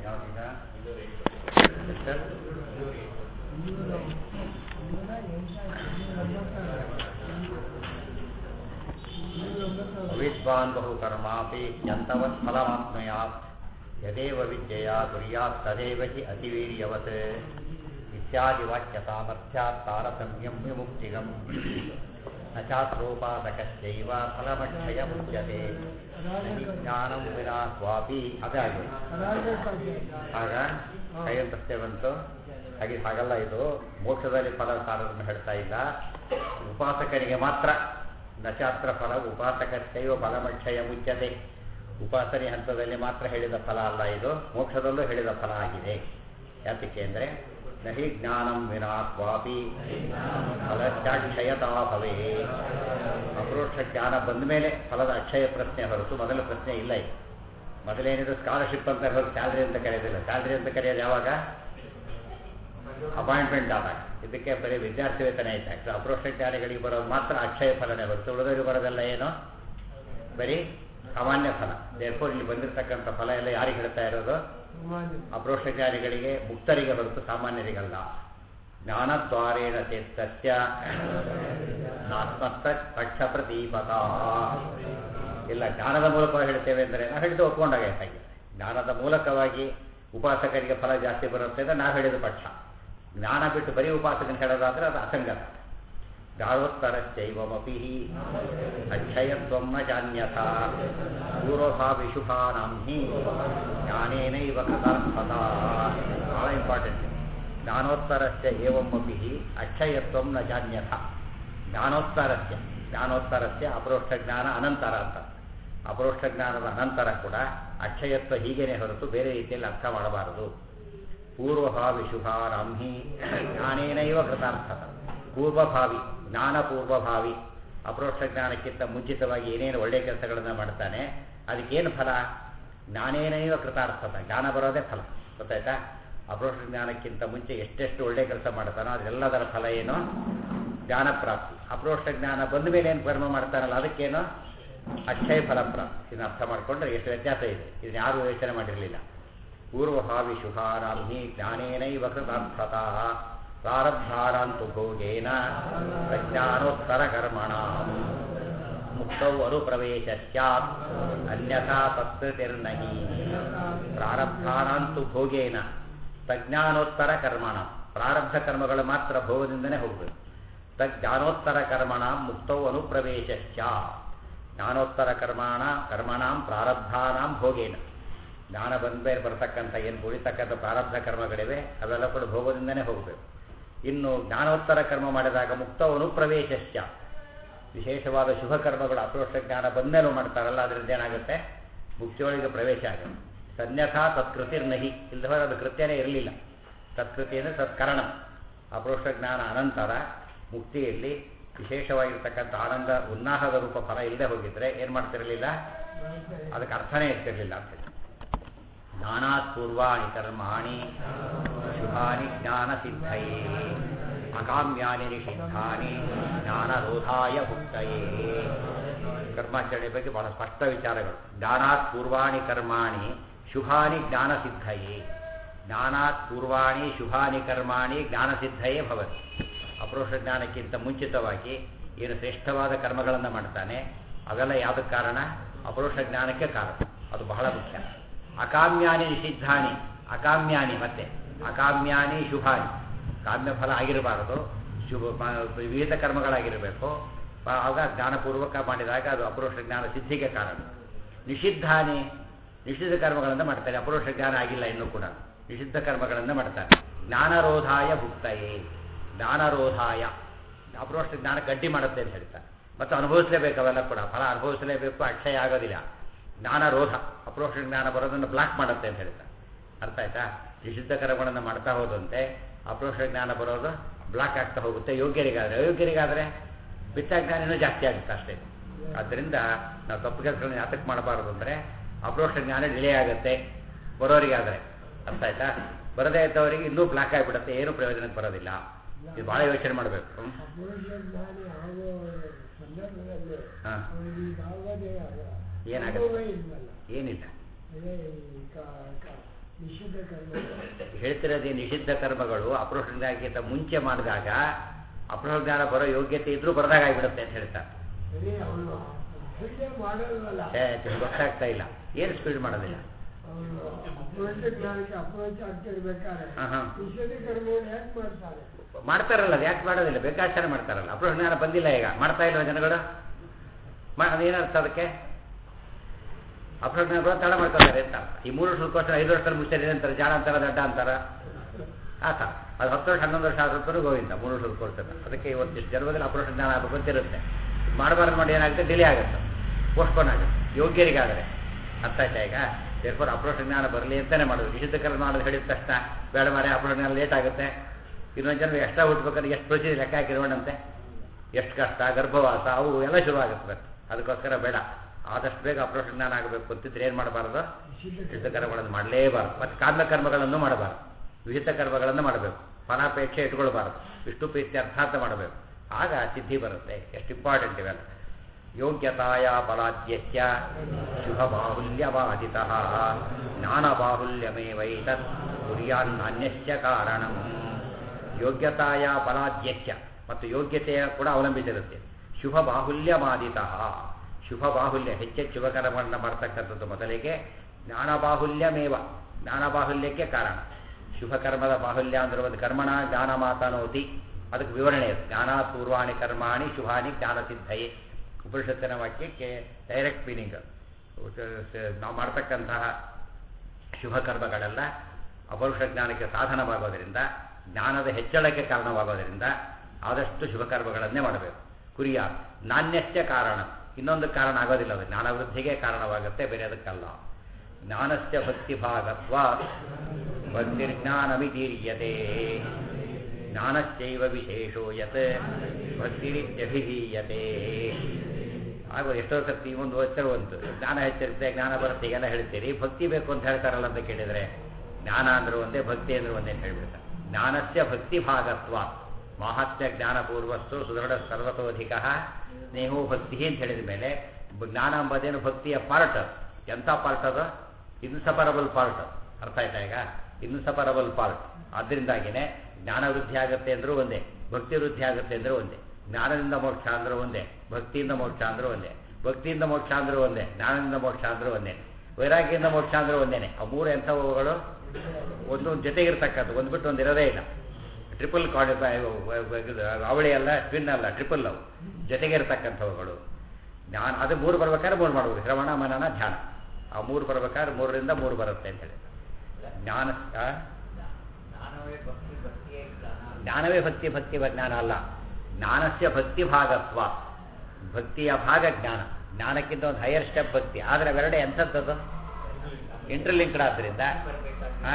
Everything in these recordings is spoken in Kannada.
ಯಾವ್ದೀಗ ಎಷ್ಟು ವಿದ್ವಾನ್ ಬಹು ಕರ್ಮಾಪಿ ಯಂತವತ್ ಫಲಮಾತ್ಮಯಾತ್ ಯದೇವ ವಿದ್ಯೆಯ ಕುರ್ಯಾತ್ ತದೇವ ಹಿ ಅತಿವೀರ್ಯವತ್ ಇತ್ಯಾದಿ ವಾಕ್ಯ ಸಾಮರ್ಥ್ಯಾತ್ ತಾರತಮ್ಯಂ ವಿಮುಕ್ತಿಗಂ ನ ಚಾತ್ರೋಪಾದಕಶ್ಚೈವ ಫಲಮಕ್ಷಯ ಮುಚ್ಯತೆ ನಹಿ ಜ್ಞಾನಂ ವಿನಾ ಸ್ವಾಪಿ ಅದೇ ಆಗಿದೆ ಆಗ ಕೈಯಲ್ಲಿ ಪ್ರಶ್ನೆ ಬಂತು ಹಾಗೆ ಹಾಗಲ್ಲ ಇದು ಮೋಕ್ಷದಲ್ಲಿ ಫಲ ಸಾರವನ್ನು ಹೇಳ್ತಾ ಇಲ್ಲ ಉಪಾಸಕರಿಗೆ ಮಾತ್ರ ನಚಾತ್ರ ಫಲ ಉಪಾಸಕಶ್ಚೈವ ಫಲಮಕ್ಷಯ ಮುಚ್ಯತೆ ಉಪಾಸನೆ ಹಂತದಲ್ಲಿ ಮಾತ್ರ ಹೇಳಿದ ಫಲ ಅಲ್ಲ ಇದು ಮೋಕ್ಷದಲ್ಲೂ ಹೇಳಿದ ಫಲ ಆಗಿದೆ ಯಾತಕ್ಕೆ ಅಂದರೆ ನಹಿ ಜ್ಞಾನಂ ವಿನಾ ಸ್ವಾಪಿ ಫಲಶ್ಚಾಕ್ಷಯತಾ ಭವೇ ಅಪರೋಕ್ಷ ಜ್ಞಾನ ಬಂದ ಮೇಲೆ ಫಲದ ಅಕ್ಷಯ ಪ್ರಶ್ನೆ ಹೊರತು ಮೊದಲ ಪ್ರಶ್ನೆ ಇಲ್ಲ ಇದು ಮೊದಲೇನಿದೆ ಸ್ಕಾಲರ್ಶಿಪ್ ಅಂತ ಹೊರತು ಸ್ಯಾಲ್ರಿ ಅಂತ ಕರೆಯೋದಿಲ್ಲ ಸ್ಯಾಲ್ರಿ ಅಂತ ಕರೆಯೋದು ಯಾವಾಗ ಅಪಾಯಿಂಟ್ಮೆಂಟ್ ಆದಾಗ ಇದಕ್ಕೆ ಬರೀ ವಿದ್ಯಾರ್ಥಿ ವೇತನ ಐತೆ ಅಪರೋಕ್ಷ ಜ್ಞಾನಿಗಳಿಗೆ ಬರೋದು ಮಾತ್ರ ಅಕ್ಷಯ ಫಲನೇ ಹೊರತು ಉಳಿದವರಿಗೆ ಬರೋದೆಲ್ಲ ಏನು ಬರೀ ಸಾಮಾನ್ಯ ಫಲ ದೇರ್ಫೋರ್ ಇಲ್ಲಿ ಬಂದಿರತಕ್ಕಂಥ ಫಲ ಎಲ್ಲ ಯಾರಿಗೆ ಹೇಳ್ತಾ ಇರೋದು ಅಪರೋಕ್ಷ ಜ್ಞಾನಿಗಳಿಗೆ ಮುಕ್ತರಿಗೆ ಹೊರತು ಸಾಮಾನ್ಯರಿಗಲ್ಲ ಜ್ಞಾನದ್ವಾರೇಣ ಚೇತ್ತಸ್ಯ ನಾತ್ಮಸ್ತ ಪಕ್ಷ ಪ್ರದೀಪಕ ಇಲ್ಲ ಜ್ಞಾನದ ಮೂಲಕವಾಗಿ ಹೇಳ್ತೇವೆ ಅಂದರೆ ನಾವು ಹೇಳಿದ್ದು ಒಪ್ಕೊಂಡಾಗಾಯ್ತಾಗಿದೆ ಜ್ಞಾನದ ಮೂಲಕವಾಗಿ ಉಪಾಸಕರಿಗೆ ಫಲ ಜಾಸ್ತಿ ಬರುತ್ತೆ ಅಂದರೆ ನಾವು ಹೇಳಿದ ಪಕ್ಷ ಜ್ಞಾನ ಬಿಟ್ಟು ಬರೀ ಉಪಾಸಕನ ಹೇಳೋದಾದ್ರೆ ಅದು ಅಸಂಗತ ಗಾಢೋತ್ತರಶ್ಚೈವಮಪಿ ಅಕ್ಷಯತ್ವಂ ನ ಜಾನ್ಯಥ ಪೂರ್ವಭಾವಿಶುಭಾನಾಂ ಹಿ ಜ್ಞಾನೇನೈವ ಕಥಾರ್ಥತ ಬಹಳ ಇಂಪಾರ್ಟೆಂಟ್ ಜ್ಞಾನೋತ್ತರಸ್ಯ ಏವಮಪಿ ಅಕ್ಷಯತ್ವಂ ನ ಜಾನ್ಯಥ ಜ್ಞಾನೋತ್ತರಸ್ಯ ಜ್ಞಾನೋತ್ತರಸ್ಯ ಅಪರೋಕ್ಷ ಜ್ಞಾನ ಅನಂತರ ಅಂತ ಅಪರೋಕ್ಷ ಜ್ಞಾನದ ಅನಂತರ ಕೂಡ ಅಕ್ಷಯತ್ವ ಹೀಗೇನೆ ಹೊರತು ಬೇರೆ ರೀತಿಯಲ್ಲಿ ಅರ್ಥ ಮಾಡಬಾರದು ಪೂರ್ವಭಾವಿ ಶುಭಾನಾಂ ಹಿ ಜ್ಞಾನೇನೈವ ಕೃತಾರ್ಥತ ಪೂರ್ವಭಾವಿ ಜ್ಞಾನ ಪೂರ್ವಭಾವಿ ಅಪರೋಕ್ಷ ಜ್ಞಾನಕ್ಕಿಂತ ಮುಂಚಿತವಾಗಿ ಏನೇನು ಒಳ್ಳೆಯ ಕೆಲಸಗಳನ್ನು ಮಾಡ್ತಾನೆ ಅದಕ್ಕೇನು ಫಲ ಜ್ಞಾನೇನೈವ ಕೃತಾರ್ಥತ ಜ್ಞಾನ ಬರೋದೇ ಫಲ ಗೊತ್ತಾಯ್ತಾ ಅಪರೋಕ್ಷ ಜ್ಞಾನಕ್ಕಿಂತ ಮುಂಚೆ ಎಷ್ಟೆಷ್ಟು ಒಳ್ಳೆಯ ಕೆಲಸ ಮಾಡ್ತಾನೋ ಅದೆಲ್ಲದರ ಫಲ ಏನು ಜ್ಞಾನ ಪ್ರಾಪ್ತಿ ಅಪರೋಕ್ಷ ಜ್ಞಾನ ಬಂದ ಮೇಲೆ ಏನು ಕರ್ಮ ಮಾಡ್ತಾನಲ್ಲ ಅದಕ್ಕೇನು ಅಕ್ಷಯ ಫಲ ಪ್ರಾಪ್ತಿ ಇದನ್ನ ಅರ್ಥ ಮಾಡಿಕೊಂಡ್ರೆ ಎಷ್ಟು ವ್ಯತ್ಯಾಸ ಇದೆ ಇದನ್ನ ಯಾರು ಯೋಚನೆ ಮಾಡಿರಲಿಲ್ಲ ಪೂರ್ವಭಾವಿ ಶುಭಾರಾಮಿ ಜ್ಞಾನೇನೈವ ಕೃತಾರ್ಥತಃ ಪ್ರಾರಬ್ಧಾರಾಂತು ಭೋಗೇನ ಪ್ರಜ್ಞಾನೋತ್ತರ ಕರ್ಮಣ ಮುಕ್ತೌ ಅನುಪ್ರವೇಶ ಸ್ಯಾತ್ ಅನ್ಯಥಾ ತತ್ಕೃತಿರ್ನಹಿ ಪ್ರಾರಬ್ಧಾನಾಂತು ಭೋಗೇನ ಪ್ರಜ್ಞಾನೋತ್ತರ ಕರ್ಮಣ ಪ್ರಾರಬ್ಧ ಕರ್ಮಗಳು ಮಾತ್ರ ಭೋಗದಿಂದನೇ ಹೋಗಬೇಕು ತಜ್ಞಾನೋತ್ತರ ಕರ್ಮಣ ಮುಕ್ತೌ ಅನುಪ್ರವೇಶ ಸ್ಯಾತ್ ಜ್ಞಾನೋತ್ತರ ಕರ್ಮಾಣ ಕರ್ಮಣಾಂ ಪ್ರಾರಬ್ಧಾನಾಂ ಭೋಗೇನ ಜ್ಞಾನ ಬಂದ ಮೇಲೆ ಬರ್ತಕ್ಕಂಥ ಏನು ಉಳಿತಕ್ಕಂಥ ಪ್ರಾರಬ್ಧ ಕರ್ಮಗಳಿವೆ ಅವೆಲ್ಲ ಕೂಡ ಭೋಗದಿಂದನೇ ಹೋಗಬೇಕು ಇನ್ನು ಜ್ಞಾನೋತ್ತರ ಕರ್ಮ ಮಾಡಿದಾಗ ಮುಕ್ತವನು ಪ್ರವೇಶಶ್ಚ ವಿಶೇಷವಾದ ಶುಭ ಕರ್ಮಗಳು ಅಪರೋಕ್ಷ ಜ್ಞಾನ ಬಂದೇನೂ ಮಾಡ್ತಾರಲ್ಲ ಅದರಿಂದ ಏನಾಗುತ್ತೆ ಮುಕ್ತಿಯೊಳಗೆ ಪ್ರವೇಶ ಆಗುತ್ತೆ ಸನ್ಯಥಾ ತತ್ಕೃತಿರ್ನಹಿ ಇಲ್ಲದವರೆ ಅದು ಕೃತ್ಯನೇ ಇರಲಿಲ್ಲ ತತ್ಕೃತಿ ಅಂದರೆ ತತ್ಕರಣ ಅಪರೋಕ್ಷ ಜ್ಞಾನ ಅನಂತರ ಮುಕ್ತಿಯಲ್ಲಿ ವಿಶೇಷವಾಗಿರ್ತಕ್ಕಂಥ ಆನಂದ ಉನ್ನಾಹದ ರೂಪ ಫಲ ಇಲ್ಲದೆ ಹೋಗಿದ್ರೆ ಏನು ಮಾಡ್ತಿರಲಿಲ್ಲ ಅದಕ್ಕೆ ಅರ್ಥನೇ ಇರ್ತಿರಲಿಲ್ಲ ಅಂತ ಜ್ಞಾನಾತ್ ಪೂರ್ವಾಣಿ ಕರ್ಮಾಣಿ ಶುಭಾನಿ ಜ್ಞಾನ ಸಿದ್ಧಯೇ ಅಕಾಮ್ಯಾನಿ ನಿಷಿದ್ಧಾನಿ ಜ್ಞಾನರೋಧಾಯ ಮುಕ್ತಯೇ ಕರ್ಮಾಚರಣೆ ಬಗ್ಗೆ ಬಹಳ ಸ್ಪಷ್ಟ ವಿಚಾರಗಳು ಜ್ಞಾನಾತ್ ಪೂರ್ವಾಣಿ ಕರ್ಮಾಣಿ ಶುಭಾನಿ ಜ್ಞಾನ ಸಿದ್ಧಯೇ ಜ್ಞಾನಾತ್ ಪೂರ್ವಾಣಿ ಶುಭಾನಿ ಕರ್ಮಾಣಿ ಜ್ಞಾನ ಸಿದ್ಧಯೇ ಭವತಿ ಅಪರೋಕ್ಷ ಜ್ಞಾನಕ್ಕಿಂತ ಮುಂಚಿತವಾಗಿ ಏನು ಶ್ರೇಷ್ಠವಾದ ಕರ್ಮಗಳನ್ನು ಮಾಡ್ತಾನೆ ಅವೆಲ್ಲ ಯಾವುದಕ್ಕೆ ಕಾರಣ ಅಪರೋಕ್ಷ ಜ್ಞಾನಕ್ಕೆ ಕಾರಣ ಅದು ಬಹಳ ಮುಖ್ಯ ಅಕಾಮ್ಯಾನಿ ನಿಷಿದ್ಧಾನಿ ಅಕಾಮ್ಯಾನಿ ಮತ್ತೆ ಅಕಾಮ್ಯಾನಿ ಶುಭಾನಿ ಕಾಮ್ಯ ಫಲ ಆಗಿರಬಾರದು ಶುಭ ವಿವಿಧ ಕರ್ಮಗಳಾಗಿರಬೇಕು ಆಗ ಜ್ಞಾನಪೂರ್ವಕ ಮಾಡಿದಾಗ ಅದು ಅಪರೋಕ್ಷ ಜ್ಞಾನ ಸಿದ್ಧಿಗೆ ಕಾರಣ ನಿಷಿದ್ಧಾನಿ ನಿಷಿದ್ಧ ಕರ್ಮಗಳನ್ನು ಮಾಡ್ತಾರೆ ಅಪರೋಕ್ಷ ಜ್ಞಾನ ಆಗಿಲ್ಲ ಇನ್ನೂ ಕೂಡ ನಿಷಿದ್ಧ ಕರ್ಮಗಳನ್ನು ಮಾಡ್ತಾರೆ ಜ್ಞಾನರೋಧಾಯ ಭುಕ್ತಯೇ ಜ್ಞಾನರೋಧಾಯ ಅಪರೋಕ್ಷ ಜ್ಞಾನ ಗಡ್ಡಿ ಮಾಡುತ್ತೆ ಅಂತ ಹೇಳ್ತಾರೆ ಮತ್ತು ಅನುಭವಿಸಲೇಬೇಕು ಅವೆಲ್ಲ ಕೂಡ ಫಲ ಅನುಭವಿಸಲೇಬೇಕು ಅಕ್ಷಯ ಆಗೋದಿಲ್ಲ ಜ್ಞಾನರೋಧ ಅಪರೋಕ್ಷ ಜ್ಞಾನ ಬರೋದನ್ನು ಬ್ಲಾಕ್ ಮಾಡುತ್ತೆ ಅಂತ ಹೇಳ್ತಾರೆ ಅರ್ಥ ಆಯ್ತಾ ನಿಷಿದ್ಧ ಕರ್ಮಗಳನ್ನು ಮಾಡ್ತಾ ಹೋದಂತೆ ಅಪರೋಕ್ಷ ಜ್ಞಾನ ಬರೋದು ಬ್ಲಾಕ್ ಆಗ್ತಾ ಹೋಗುತ್ತೆ ಯೋಗ್ಯರಿಗಾದರೆ ಅಯೋಗ್ಯರಿಗಾದರೆ ಜ್ಞಾನ ಇನ್ನೂ ಜಾಸ್ತಿ ಆಗುತ್ತೆ ಅಷ್ಟೇ ಆದ್ದರಿಂದ ನಾವು ತಪ್ಪು ಕೆಲಸಗಳನ್ನ ಯಾತಕ್ಕೆ ಮಾಡಬಾರದು ಅಂದರೆ ಅಪರೋಕ್ಷ ಜ್ಞಾನ ಡಿಲೇ ಆಗುತ್ತೆ ಬರೋರಿಗಾದರೆ ಅರ್ಥ ಆಯ್ತಾ ಬರದೇ ಇದ್ದವರಿಗೆ ಇನ್ನೂ ಬ್ಲಾಕ್ ಆಗಿಬಿಡುತ್ತೆ ಏನು ಪ್ರಯೋಜನಕ್ಕೆ ಬರೋದಿಲ್ಲ ಇದು ಭಾಳ ಯೋಚನೆ ಮಾಡಬೇಕು ಹಾಂ ಏನಾಗುತ್ತೆ ಏನಿಲ್ಲ ನಿಷಿದ್ಧ ಕರ್ಮ ಹೇಳ್ತಿರೋದು ಈ ನಿಷಿದ್ಧ ಕರ್ಮಗಳು ಅಪರೋಕ್ಷ ಜ್ಞಾನಕ್ಕಿಂತ ಮುಂಚೆ ಮಾಡಿದಾಗ ಅಪರೋಕ್ಷ ಜ್ಞಾನ ಬರೋ ಯೋಗ್ಯತೆ ಇದ್ರೂ ಬರದಾಗ ಆಗಿಬಿಡುತ್ತೆ ಅಂತ ಹೇಳ್ತಾರೆ ಸರಿ ಅವನು ಸ್ಪೀಡೇ ಮಾಡಲ್ವಲ್ಲ ಛೇ, ಇದು ಗೊತ್ತಾಗ್ತಾ ಇಲ್ಲ ಏನು ಸ್ಪೀಡ್ ಮಾಡೋದಿಲ್ಲ ಅವನು ಅಪ್ರೋಚ ಜ್ಞಾನಕ್ಕೆ ಅಪ್ರೋಚ್ ಆಗ್ತಿರ್ಬೇಕಾದ್ರೆ ಹಾ, ಹಾ. ನಿಷೇಧ ಕರ್ಮವನ್ನು ಯಾಕೆ ಮಾಡ್ತಾರೆ ಮಾಡ್ತಾರಲ್ಲ ಅದು ಯಾಕೆ ಮಾಡೋದಿಲ್ಲ ಬೇಕಾಚಾರ ಮಾಡ್ತಾರಲ್ಲ ಅಪರೋಕ್ಷ ಜ್ಞಾನ ಬಂದಿಲ್ಲ ಈಗ ಮಾಡ್ತಾ ಇಲ್ವ ಜನಗಳು ಮಾ- ಅದೇನರ್ಥ ಅದಕ್ಕೆ ಅಪರೋಕ್ಷ ಜ್ಞಾನ ಬರೋ ತಡ ಮಾಡ್ಕೊತಾರೆ ಅಂತ ಈ ಮೂರು ವರ್ಷಕ್ಕೋಸ್ಕರ ಐದು ವರ್ಷದಲ್ಲಿ ಮುಗಿಸ್ತಾರೆ ಅಂತಾರೆ ಜಾಣ ಅಂತಾರ ದಡ್ಡ ಅಂತಾರ ಆತ ಅದು ಹತ್ತು ವರ್ಷ ಹನ್ನೊಂದು ವರ್ಷ ಆದ್ರೂ ಗೋವಿಂದ ಮೂರು ವರ್ಷದ ಕೋರ್ಸ್ ಅದಕ್ಕೆ ಇವತ್ತಿಷ್ಟು ಜನ್ಮದಲ್ಲಿ ಅಪರೋಕ್ಷ ಜ್ಞಾನ ಆಗಬೇಕು ಅಂತಿರುತ್ತೆ ಮಾಡಬಾರ್ದು ಮಾಡಿ ಏನಾಗುತ್ತೆ ಡಿಲೇ ಆಗುತ್ತೆ ಪೋಸ್ಟ್ಪೋನ್ ಆಗುತ್ತೆ ಯೋಗ್ಯರಿಗಾದರೆ ಅರ್ಥ ಆಯ್ತಾ ಈಗ ದೇರ್ಫೋರ್ ಅಪರೋಕ್ಷ ಜ್ಞಾನ ಬರಲಿ ಅಂತಾನೆ ಮಾಡೋದು ನಿಷಿದ್ಧ ಕರ್ಮ ಮಾಡೋದು ಹೇಳಿದ ತಕ್ಷಣ ಬೇಡ ಮಾರೆ ಅಪರೋಕ್ಷ ಜ್ಞಾನ ಲೇಟ್ ಆಗುತ್ತೆ ಇನ್ನೊಂದು ಜನ ಎಕ್ಸ್ಟ್ರಾ ಹುಟ್ಬೇಕಾದ್ರೆ ಎಷ್ಟು ಪ್ರೊಸೀಜರ್ ಲೆಕ್ಕ ಹಾಕಿರೋಣಂತೆ ಎಷ್ಟು ಕಷ್ಟ ಗರ್ಭವಾಸ ಅವು ಎಲ್ಲ ಶುರು ಆಗುತ್ತೆ ಅದಕ್ಕೋಸ್ಕರ ಬೇಡ ಆದಷ್ಟು ಬೇಗ ಅಪರೋಕ್ಷ ಜ್ಞಾನ ಆಗಬೇಕು ಅಂತಿದ್ರೆ ಏನು ಮಾಡಬಾರ್ದು ನಿಷಿದ್ಧ ವಿಹಿತ ಕರ್ಮಗಳನ್ನು ಮಾಡಲೇಬಾರದು ಮತ್ತು ಕಾಮ್ಯ ಕರ್ಮಗಳನ್ನು ಮಾಡಬಾರದು ವಿಹಿತ ಕರ್ಮಗಳನ್ನು ಮಾಡಬೇಕು ಫಲಾಪೇಕ್ಷೆ ಇಟ್ಕೊಳ್ಬಾರದು ವಿಷ್ಣು ಪ್ರೀತಿ ಅರ್ಥಾರ್ಥ ಮಾಡಬೇಕು ಆಗ ಸಿದ್ಧಿ ಬರುತ್ತೆ ಎಷ್ಟು ಇಂಪಾರ್ಟೆಂಟ್ ಇವೆಲ್ಲ ಯೋಗ್ಯತಾಯ ಬಲಾದ್ಯಸ್ಯ ಶುಭ ಬಾಹುಲ್ಯವಾದಿತ ಜ್ಞಾನ ಬಾಹುಲ್ಯಮೇವೈತತ್ ಕುರ್ಯಾನ್ನನ್ಯಸ್ಯ ಕಾರಣಂ ಯೋಗ್ಯತಾಯ ಬಲಾದ್ಯಸ್ಯ ಮತ್ತು ಯೋಗ್ಯತೆಯ ಕೂಡ ಅವಲಂಬಿಸಿರುತ್ತೆ ಶುಭ ಬಾಹುಲ್ಯವಾದಿತ ಶುಭ ಬಾಹುಲ್ಯ ಹೆಚ್ಚೆಚ್ಚು ಶುಭಕರ್ಮವನ್ನು ಮಾಡ್ತಕ್ಕಂಥದ್ದು ಮೊದಲಿಗೆ ಜ್ಞಾನ ಬಾಹುಲ್ಯಮೇವ ಜ್ಞಾನ ಬಾಹುಲ್ಯಕ್ಕೆ ಕಾರಣ ಶುಭ ಕರ್ಮದ ಬಾಹುಲ್ಯ ಅಂದ್ರೆ ಒಂದು ಕರ್ಮಣ ಜ್ಞಾನ ಮಾತನೋತಿ ಅದಕ್ಕೆ ವಿವರಣೆ ಇದೆ ಜ್ಞಾನ ಪೂರ್ವಾಣಿ ಕರ್ಮಾಣಿ ಶುಭಾನಿ ಜ್ಞಾನ ಸಿದ್ಧಯೇ ಉಪನಿಷತ್ತಿನ ವಾಕ್ಯಕ್ಕೆ ಡೈರೆಕ್ಟ್ ಮೀನಿಂಗ್ ನಾವು ಮಾಡ್ತಕ್ಕಂತಹ ಶುಭ ಕರ್ಮಗಳೆಲ್ಲ ಅಪರುಷ ಜ್ಞಾನಕ್ಕೆ ಸಾಧನವಾಗೋದರಿಂದ ಜ್ಞಾನದ ಹೆಚ್ಚಳಕ್ಕೆ ಕಾರಣವಾಗೋದರಿಂದ ಆದಷ್ಟು ಶುಭ ಕರ್ಮಗಳನ್ನೇ ಮಾಡಬೇಕು ಕುರಿಯ ನಾಣ್ಯಸ್ಯ ಕಾರಣ ಇನ್ನೊಂದು ಕಾರಣ ಆಗೋದಿಲ್ಲ ಅದು ಜ್ಞಾನವೃದ್ಧಿಗೆ ಕಾರಣವಾಗುತ್ತೆ ಬೇರೆ ಅದಕ್ಕಲ್ಲ ಜ್ಞಾನಸ್ಯ ಭಕ್ತಿಭಾಗತ್ವ ಭಕ್ತಿರ್ಜ್ಞಾನವಿತೀರ್ಯತೆ ಜ್ಞಾನಸ್ಯೈವ ವಿಶೇಷೋ ಯತ್ ಭಕ್ತಿರಿತ್ಯಭಿಧೀಯತೆ ಆಗ ಎಷ್ಟೋ ಸರ್ತಿ ಒಂದು ಎಚ್ಚರ ಬಂತು ಜ್ಞಾನ ಹೆಚ್ಚಿರುತ್ತೆ ಜ್ಞಾನ ಬರುತ್ತೆ ಈಗೆಲ್ಲ ಹೇಳ್ತೀರಿ ಭಕ್ತಿ ಬೇಕು ಅಂತ ಹೇಳ್ತಾರಲ್ಲ ಅಂತ ಕೇಳಿದರೆ ಜ್ಞಾನ ಅಂದ್ರೆ ಒಂದೇ ಭಕ್ತಿ ಅಂದ್ರೆ ಒಂದೇ ಅಂತ ಹೇಳ್ಬಿಡ್ತಾರೆ ಜ್ಞಾನಸ್ಯ ಭಕ್ತಿ ಭಾಗತ್ವ ಮಾಹಾತ್ಮ್ಯ ಜ್ಞಾನಪೂರ್ವಸ್ತು ಸುದೃಢ ಸರ್ವತೋಧಿಕ ಸ್ನೇಹೋ ಭಕ್ತಿ ಅಂತ ಹೇಳಿದ ಮೇಲೆ ಜ್ಞಾನ ಎಂಬುದೇನು ಭಕ್ತಿಯ ಪಾರ್ಟ್ ಎಂಥ ಪಾರ್ಟ್ ಅದು ಇನ್ಸಪರಬಲ್ ಪಾರ್ಟ್ ಅರ್ಥ ಆಯ್ತಾ ಈಗ ಇನ್ಸಪರಬಲ್ ಪಾರ್ಟ್ ಆದ್ದರಿಂದಾಗಿನೇ ಜ್ಞಾನ ವೃದ್ಧಿ ಆಗುತ್ತೆ ಅಂದ್ರೂ ಒಂದೇ ಭಕ್ತಿ ವೃದ್ಧಿ ಆಗುತ್ತೆ ಅಂದ್ರೂ ಒಂದೇ ಜ್ಞಾನದಿಂದ ಮೋಕ್ಷ ಅಂದ್ರೂ ಒಂದೇ ಭಕ್ತಿಯಿಂದ ಮೋಕ್ಷ ಅಂದ್ರೂ ಒಂದೇ ಭಕ್ತಿಯಿಂದ ಮೋಕ್ಷ ಅಂದ್ರೂ ಒಂದೇ ಜ್ಞಾನದಿಂದ ಮೋಕ್ಷ ಅಂದ್ರೂ ಒಂದೇ ವೈರಾಗ್ಯದಿಂದ ಮೋಕ್ಷ ಅಂದ್ರೂ ಒಂದೇನೆ ಆ ಮೂರು ಎಂಥವುಗಳು ಒಂದು ಜೊತೆಗಿರ್ತಕ್ಕದ್ದು ಒಂದು ಬಿಟ್ಟು ಒಂದು ಇರೋದೇ ಇಲ್ಲ ಟ್ರಿಪಲ್ ಕಾರ್ಡ್ ಅವಳಿ ಅಲ್ಲ ಟ್ವಿನ್ ಅಲ್ಲ ಟ್ರಿಪಲ್ ಅವು ಜೊತೆಗಿರ್ತಕ್ಕಂಥವುಗಳು ಜ್ಞಾನ ಅದು ಮೂರು ಬರ್ಬೇಕಾದ್ರೆ ಮೂರು ಮಾಡ್ಬೋದು ಶ್ರವಣ ಮನನ ಧ್ಯಾನ ಆ ಮೂರು ಬರ್ಬೇಕಾದ್ರೆ ಮೂರರಿಂದ ಮೂರು ಬರುತ್ತೆ ಅಂತ ಹೇಳಿ ಜ್ಞಾನ ಆ? ಜ್ಞಾನವೇ ಭಕ್ತಿ ಭಕ್ತಿ ಜ್ಞಾನ ಅಲ್ಲ ಜ್ಞಾನಸ್ಯ ಭಕ್ತಿ ಭಾಗತ್ವ ಭಕ್ತಿಯ ಭಾಗ ಜ್ಞಾನ ಜ್ಞಾನಕ್ಕಿಂತ ಒಂದು ಹೈಯರ್ ಸ್ಟೆಪ್ ಭಕ್ತಿ ಆದರೆ ಅವೆರಡೆ ಎಂಥದ್ದು ಇಂಟರ್ಲಿಂಕ್ಡ್ ಆದ್ದರಿಂದ ಆ?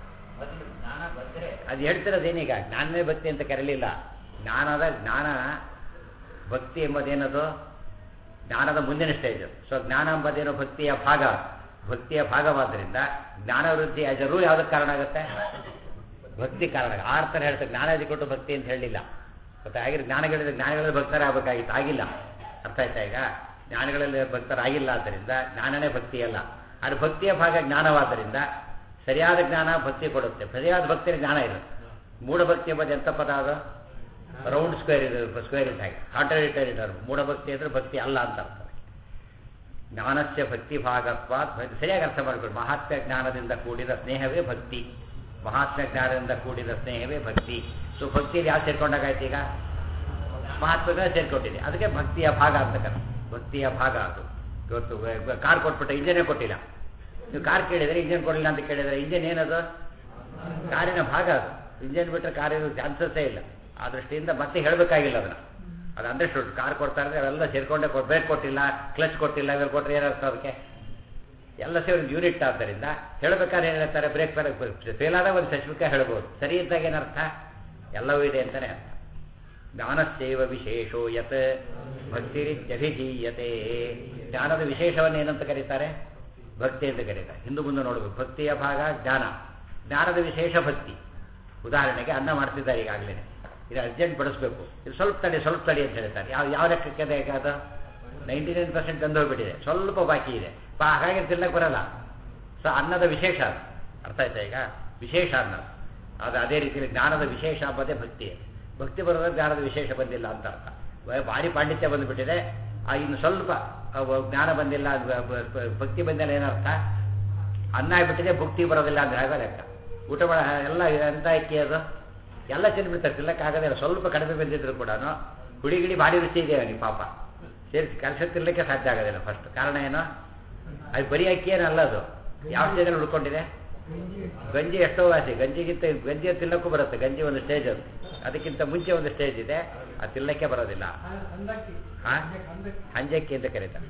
ಅದು ಹೇಳ್ತಿರೋದೇನೀಗ ಜ್ಞಾನವೇ ಭಕ್ತಿ ಅಂತ ಕರೀಲಿಲ್ಲ ಜ್ಞಾನದ ಜ್ಞಾನ ಭಕ್ತಿ ಎಂಬುದೇನದು ಜ್ಞಾನದ ಮುಂದಿನ ಸ್ಟೇಜ್ ಸೊ ಜ್ಞಾನ ಎಂಬುದೇನು ಭಕ್ತಿಯ ಭಾಗ ಭಕ್ತಿಯ ಭಾಗವಾದ್ದರಿಂದ ಜ್ಞಾನ ವೃದ್ಧಿ ಆಸ್ ಎ ರೂಲ್ ಯಾವುದಕ್ಕೆ ಕಾರಣ ಆಗುತ್ತೆ ಭಕ್ತಿ ಕಾರಣ ಆ ಅರ್ಥ ಹೇಳ್ತಾರೆ ಜ್ಞಾನ ಕೊಟ್ಟು ಭಕ್ತಿ ಅಂತ ಹೇಳಿಲ್ಲ ಮತ್ತೆ ಹಾಗೆ ಜ್ಞಾನಗಳಿಂದ ಜ್ಞಾನಗಳಲ್ಲಿ ಭಕ್ತರೇ ಆಗಬೇಕಾಗಿತ್ತು ಆಗಿಲ್ಲ ಅರ್ಥ ಆಯ್ತಾ ಈಗ ಜ್ಞಾನಗಳಲ್ಲಿ ಭಕ್ತರಾಗಿಲ್ಲ ಆದ್ದರಿಂದ ಜ್ಞಾನನೇ ಭಕ್ತಿ ಅಲ್ಲ ಆದರೆ ಭಕ್ತಿಯ ಭಾಗ ಜ್ಞಾನವಾದ್ದರಿಂದ ಸರಿಯಾದ ಜ್ಞಾನ ಭಕ್ತಿ ಕೊಡುತ್ತೆ ಸರಿಯಾದ ಭಕ್ತಿಯ ಜ್ಞಾನ ಇರುತ್ತೆ ಮೂಢಭಕ್ತಿ ಎಂಬುದು ಎಂಥ ಪದ ಅದು ರೌಂಡ್ ಸ್ಕ್ವೇರ್ ಇದೆ ಸ್ಕ್ವೇರ್ ಇದ್ದ ಹಾಗೆ ಕಾಂಟ್ರಡಿಕ್ಟರಿ ಟರ್ಮ್ ಮೂಢಭಕ್ತಿ ಅಂದರೆ ಭಕ್ತಿ ಅಲ್ಲ ಅಂತ ಅರ್ಥ ಜ್ಞಾನಸ್ಯ ಭಕ್ತಿ ಭಾಗತ್ವ ಸರಿಯಾಗಿ ಅರ್ಥ ಮಾಡ್ಕೊಂಡು ಮಹಾತ್ಮ ಜ್ಞಾನದಿಂದ ಕೂಡಿದ ಸ್ನೇಹವೇ ಭಕ್ತಿ ಮಹಾತ್ಮ ಜ್ಞಾನದಿಂದ ಕೂಡಿದ ಸ್ನೇಹವೇ ಭಕ್ತಿ ಸೊ ಭಕ್ತಿಯಲ್ಲಿ ಯಾರು ಸೇರ್ಕೊಂಡಾಗಾಯ್ತು ಈಗ ಮಹಾತ್ಮಗಳ ಸೇರ್ಕೊಂಡಿದೆ ಅದಕ್ಕೆ ಭಕ್ತಿಯ ಭಾಗ ಅಂತ ಕರೆ ಭಕ್ತಿಯ ಭಾಗ ಅದು ಇವತ್ತು ಕಾರ್ ಕೊಟ್ಬಿಟ್ಟು ಇಂಜನೇ ಕೊಟ್ಟಿಲ್ಲ ನೀವು ಕಾರ್ ಕೇಳಿದರೆ ಇಂಜನ್ ಕೊಡಲಿಲ್ಲ ಅಂತ ಕೇಳಿದರೆ ಇಂಜನ್ ಏನದು ಕಾರಿನ ಭಾಗ ಅದು ಇಂಜನ್ ಬಿಟ್ಟರೆ ಕಾರಿನ ಚಾನ್ಸಸ್ಸೇ ಇಲ್ಲ ಆ ದೃಷ್ಟಿಯಿಂದ ಮತ್ತೆ ಹೇಳಬೇಕಾಗಿಲ್ಲ ಅದನ್ನು ಅದು ಅಂಡರ್ಸ್ಟುಡ್ ಕಾರ್ ಕೊಡ್ತಾ ಇದ್ರೆ ಅವೆಲ್ಲ ಸೇರ್ಕೊಂಡೆ ಕೊಟ್ಟು ಬ್ರೇಕ್ ಕೊಟ್ಟಿಲ್ಲ ಕ್ಲಚ್ ಕೊಟ್ಟಿಲ್ಲ ಇವೆಲ್ಲ ಕೊಟ್ಟರೆ ಏನರ್ಥ ಅದಕ್ಕೆ ಎಲ್ಲ ಸೇರಿ ಒಂದು ಯೂನಿಟ್ ಆದ್ದರಿಂದ ಹೇಳಬೇಕಾದ್ರೆ ಏನು ಹೇಳ್ತಾರೆ ಬ್ರೇಕ್ ಫೇಲ್ ಆದಾಗ ಒಂದು ಸಚಿವಿಕ ಹೇಳ್ಬೋದು ಸರಿ ಇದ್ದಾಗ ಏನರ್ಥ ಎಲ್ಲವೂ ಇದೆ ಅಂತಲೇ ಅರ್ಥ ಜ್ಞಾನಸ್ಯೈವ ವಿಶೇಷೋ ಯತ್ ಭಕ್ತಿರಿತ್ಯಭಿಧೀಯತೆ ಜ್ಞಾನದ ವಿಶೇಷವನ್ನು ಏನಂತ ಕರೀತಾರೆ ಭಕ್ತಿ ಅಂತ ಕರೀತಾರೆ ಹಿಂದೂ ಮುಂದೆ ನೋಡಬೇಕು ಭಕ್ತಿಯ ಭಾಗ ಜ್ಞಾನ ಜ್ಞಾನದ ವಿಶೇಷ ಭಕ್ತಿ ಉದಾಹರಣೆಗೆ ಅನ್ನ ಮಾಡ್ತಿದ್ದಾರೆ ಈಗಾಗಲೇ ಇದು ಅರ್ಜೆಂಟ್ ಬಡಿಸ್ಬೇಕು ಇದು ಸ್ವಲ್ಪ ತಡಿ ಸ್ವಲ್ಪ ತಡಿ ಅಂತ ಹೇಳ್ತಾರೆ ಯಾವ ಯಾವ ಲೆಕ್ಕಕ್ಕೆ ಬೇಕಾದ ನೈಂಟಿ ನೈನ್ ಪರ್ಸೆಂಟ್ ತಂದು ಹೋಗ್ಬಿಟ್ಟಿದೆ ಸ್ವಲ್ಪ ಬಾಕಿ ಇದೆ ಪಾ ಹಾಗಾಗಿ ತಿನ್ನಕ್ಕೆ ಬರಲ್ಲ ಸೊ ಅನ್ನದ ವಿಶೇಷ ಅದು ಅರ್ಥ ಆಯ್ತಾ ಈಗ ವಿಶೇಷ ಅನ್ನ ಅದು ಅದೇ ರೀತಿಯಲ್ಲಿ ಜ್ಞಾನದ ವಿಶೇಷ ಅಂಬದೇ ಭಕ್ತಿ ಭಕ್ತಿ ಬರೋದ್ರೆ ಜ್ಞಾನದ ವಿಶೇಷ ಬಂದಿಲ್ಲ ಅಂತ ಅರ್ಥ ವ- ಭಾರಿ ಪಾಂಡಿತ್ಯ ಬಂದುಬಿಟ್ಟಿದೆ ಆ ಇನ್ನು ಸ್ವಲ್ಪ ಅವ ಜ್ಞಾನ ಬಂದಿಲ್ಲ ಅದು ಬ- ಬ- ಭಕ್ತಿ ಬಂದಿಲ್ಲ ಏನರ್ಥ ಅನ್ನ ಆಗಿಬಿಟ್ಟಿದೆ ಭಕ್ತಿ ಬರೋದಿಲ್ಲ ಅಂದ್ರೆ ಆಗ ಲೆಕ್ಕ ಊಟ ಮಾಡ ಎಲ್ಲ ಎಂತ ಅಕ್ಕಿ ಅದು ಎಲ್ಲ ತಿಂದ್ಬಿಡ್ತಾರೆ ತಿನ್ನಕ್ಕಾಗೋದಿಲ್ಲ ಸ್ವಲ್ಪ ಕಡಿಮೆ ಬಂದಿದ್ರು ಕೂಡ ಹುಡಿ ಗಿಡಿ ಭಾರಿ ರುಚಿ ಇದೆ ಅವನಿಗೆ ಪಾಪ ಸೇರಿಸಿ ಕೆಲಸ ತಿನ್ನಲಿಕ್ಕೆ ಸಾಧ್ಯ ಆಗೋದಿಲ್ಲ ಫಸ್ಟ್ ಕಾರಣ ಏನು ಅದು ಬರೀ ಅಕ್ಕಿ ಏನಲ್ಲ ಅದು ಯಾವ ಸ್ಟೇಜಲ್ಲಿ ಉಳ್ಕೊಂಡಿದೆ ಗಂಜಿ ಎಷ್ಟೋ ವಾಸಿ ಗಂಜಿಗಿಂತ ಗಂಜಿ ತಿನ್ನಕ್ಕೂ ಬರುತ್ತೆ ಗಂಜಿ ಒಂದು ಸ್ಟೇಜ್ ಅದು ಅದಕ್ಕಿಂತ ಮುಂಚೆ ಒಂದು ಸ್ಟೇಜ್ ಇದೆ ಅದು ತಿನ್ನಕ್ಕೆ ಬರೋದಿಲ್ಲ ಹಾ ಹಂಜಕ್ಕಿ ಅಂತ ಕರೀತಾರೆ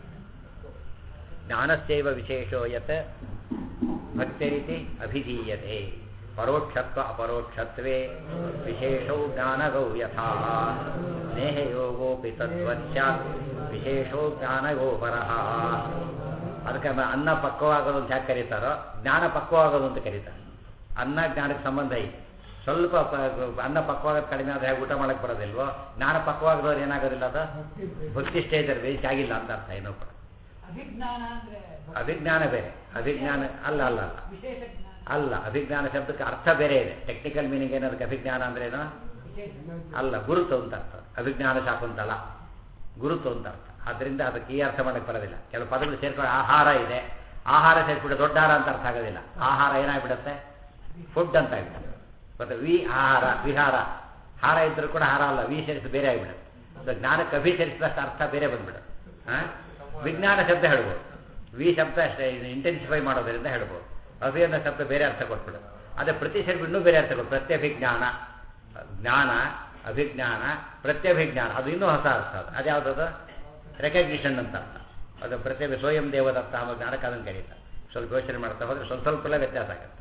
ಜ್ಞಾನಸ್ಯೈವ ವಿಶೇಷೋ ಯತ್ ಭಕ್ತಿರಿತಿ ಅಭಿಧೀಯತೆ ಪರೋಕ್ಷತ್ವ ಅಪರೋಕ್ಷತ್ವೇ ವಿಶೇಷೌ ಜ್ಞಾನಗೌ ಯಥಾ ಸ್ನೇಹಯೋಗೋಪಿ ತದ್ವಚ್ಯಾತ್ ವಿಶೇಷೋ ಜ್ಞಾನಗೋ ಪರಃ ಅದಕ್ಕೆ ಮ- ಅನ್ನ ಪಕ್ವವಾಗೋದು ಅಂತ ಯಾಕೆ ಕರೀತಾರೋ ಜ್ಞಾನ ಪಕ್ವವಾಗೋದು ಅಂತ ಕರೀತಾರೆ ಅನ್ನ ಜ್ಞಾನಕ್ಕೆ ಸಂಬಂಧ ಐತೆ ಸ್ವಲ್ಪ ಪ- ಅನ್ನ ಪಕ್ವಾಗೋದು ಕಡಿಮೆ ಆದರೆ ಹೇಗೆ ಊಟ ಮಾಡಕ್ಕೆ ಬರೋದಿಲ್ವೋ ಜ್ಞಾನ ಪಕ್ವಾಗದವ್ರು ಏನಾಗೋದಿಲ್ಲ ಅದು ಭಕ್ತಿ ಸ್ಟೇಜಲ್ಲಿ ಬೇಯಿಸಿ ಆಗಿಲ್ಲ ಅಂತ ಅರ್ಥ ಏನೋ ಕೂಡ ಅಭಿಜ್ಞಾನ ಅಂದ್ರೆ ಅಭಿಜ್ಞಾನ ಬೇರೆ ಅಭಿಜ್ಞಾನ ಅಲ್ಲ ಅಲ್ಲ ಅಲ್ಲ ವಿಶೇಷ ಜ್ಞಾನ ಅಲ್ಲ ಅಭಿಜ್ಞಾನ ಶಬ್ದಕ್ಕೆ ಅರ್ಥ ಬೇರೆ ಇದೆ ಟೆಕ್ನಿಕಲ್ ಮೀನಿಂಗ್ ಏನದಕ್ಕೆ ಅಭಿಜ್ಞಾನ ಅಂದ್ರೇನು ವಿಶೇಷ ಅಲ್ಲ ಗುರುತು ಅಂತ ಅರ್ಥ ಅಭಿಜ್ಞಾನ ಶಾಕುಂತಲ ಗುರುತು ಅಂತ ಅರ್ಥ ಅದರಿಂದ ಅದಕ್ಕೆ ಈ ಅರ್ಥ ಮಾಡಕ್ಕೆ ಬರೋದಿಲ್ಲ ಕೆಲವು ಪದಗಳು ಸೇರ್ಕೊಂಡು ಆಹಾರ ಇದೆ ಆಹಾರ ಸೇರಿಸ್ಬಿಟ್ಟು ದೊಡ್ಡ ಆಹಾರ ಅಂತ ಅರ್ಥ ಆಗೋದಿಲ್ಲ ಆಹಾರ ಏನಾಗ್ಬಿಡುತ್ತೆ ಫುಡ್ ಅಂತ ಆಗ್ಬಿಡುತ್ತೆ ಮತ್ತೆ ವಿ ಆಹಾರ ವಿಹಾರ ಹಾರ ಇದ್ರೂ ಕೂಡ ಹಾರ ಅಲ್ಲ ವಿ ಸೇರಿಸಿ ಬೇರೆ ಆಗಿಬಿಡುತ್ತೆ ಸೊ ಜ್ಞಾನಕ್ಕೆ ಅಭಿ ಸೇರಿಸಿದಷ್ಟು ಅರ್ಥ ಬೇರೆ ಬಂದ್ಬಿಡುತ್ತೆ ಆ? ವಿಜ್ಞಾನ ಶಬ್ದ ಹೇಳ್ಬೋದು ವಿ ಶಬ್ದ ಅಷ್ಟೇ ಇಂಟೆನ್ಸಿಫೈ ಮಾಡೋದರಿಂದ ಹೇಳ್ಬೋದು ಅಭಿ ಅನ್ನೋ ಶಬ್ದ ಬೇರೆ ಅರ್ಥ ಕೊಟ್ಬಿಡುತ್ತೆ ಅದೇ ಪ್ರತಿ ಸೇರಿ ಇನ್ನೂ ಬೇರೆ ಅರ್ಥ ಕೊಟ್ಟು ಪ್ರತ್ಯಭಿಜ್ಞಾನ ಜ್ಞಾನ ಅಭಿಜ್ಞಾನ ಪ್ರತ್ಯಭಿಜ್ಞಾನ ಅದು ಇನ್ನೂ ಹೊಸ ಅರ್ಥ ಅದು ಅದ್ಯಾವುದದು ರೆಕಗ್ನಿಷನ್ ಅಂತ ಅರ್ಥ ಅದು ಪ್ರತ್ಯಭಿ ಸ್ವಯಂ ದೇವದತ್ತ ಅನ್ನೋ ಜ್ಞಾನಕ್ಕೆ ಅದನ್ನು ಕರೀತಾರೆ ಸ್ವಲ್ಪ ಯೋಚನೆ ಮಾಡ್ತಾ ಹೋದ್ರೆ ಸ್ವಲ್ಪ ಸ್ವಲ್ಪಲೇ ವ್ಯತ್ಯಾಸ ಆಗುತ್ತೆ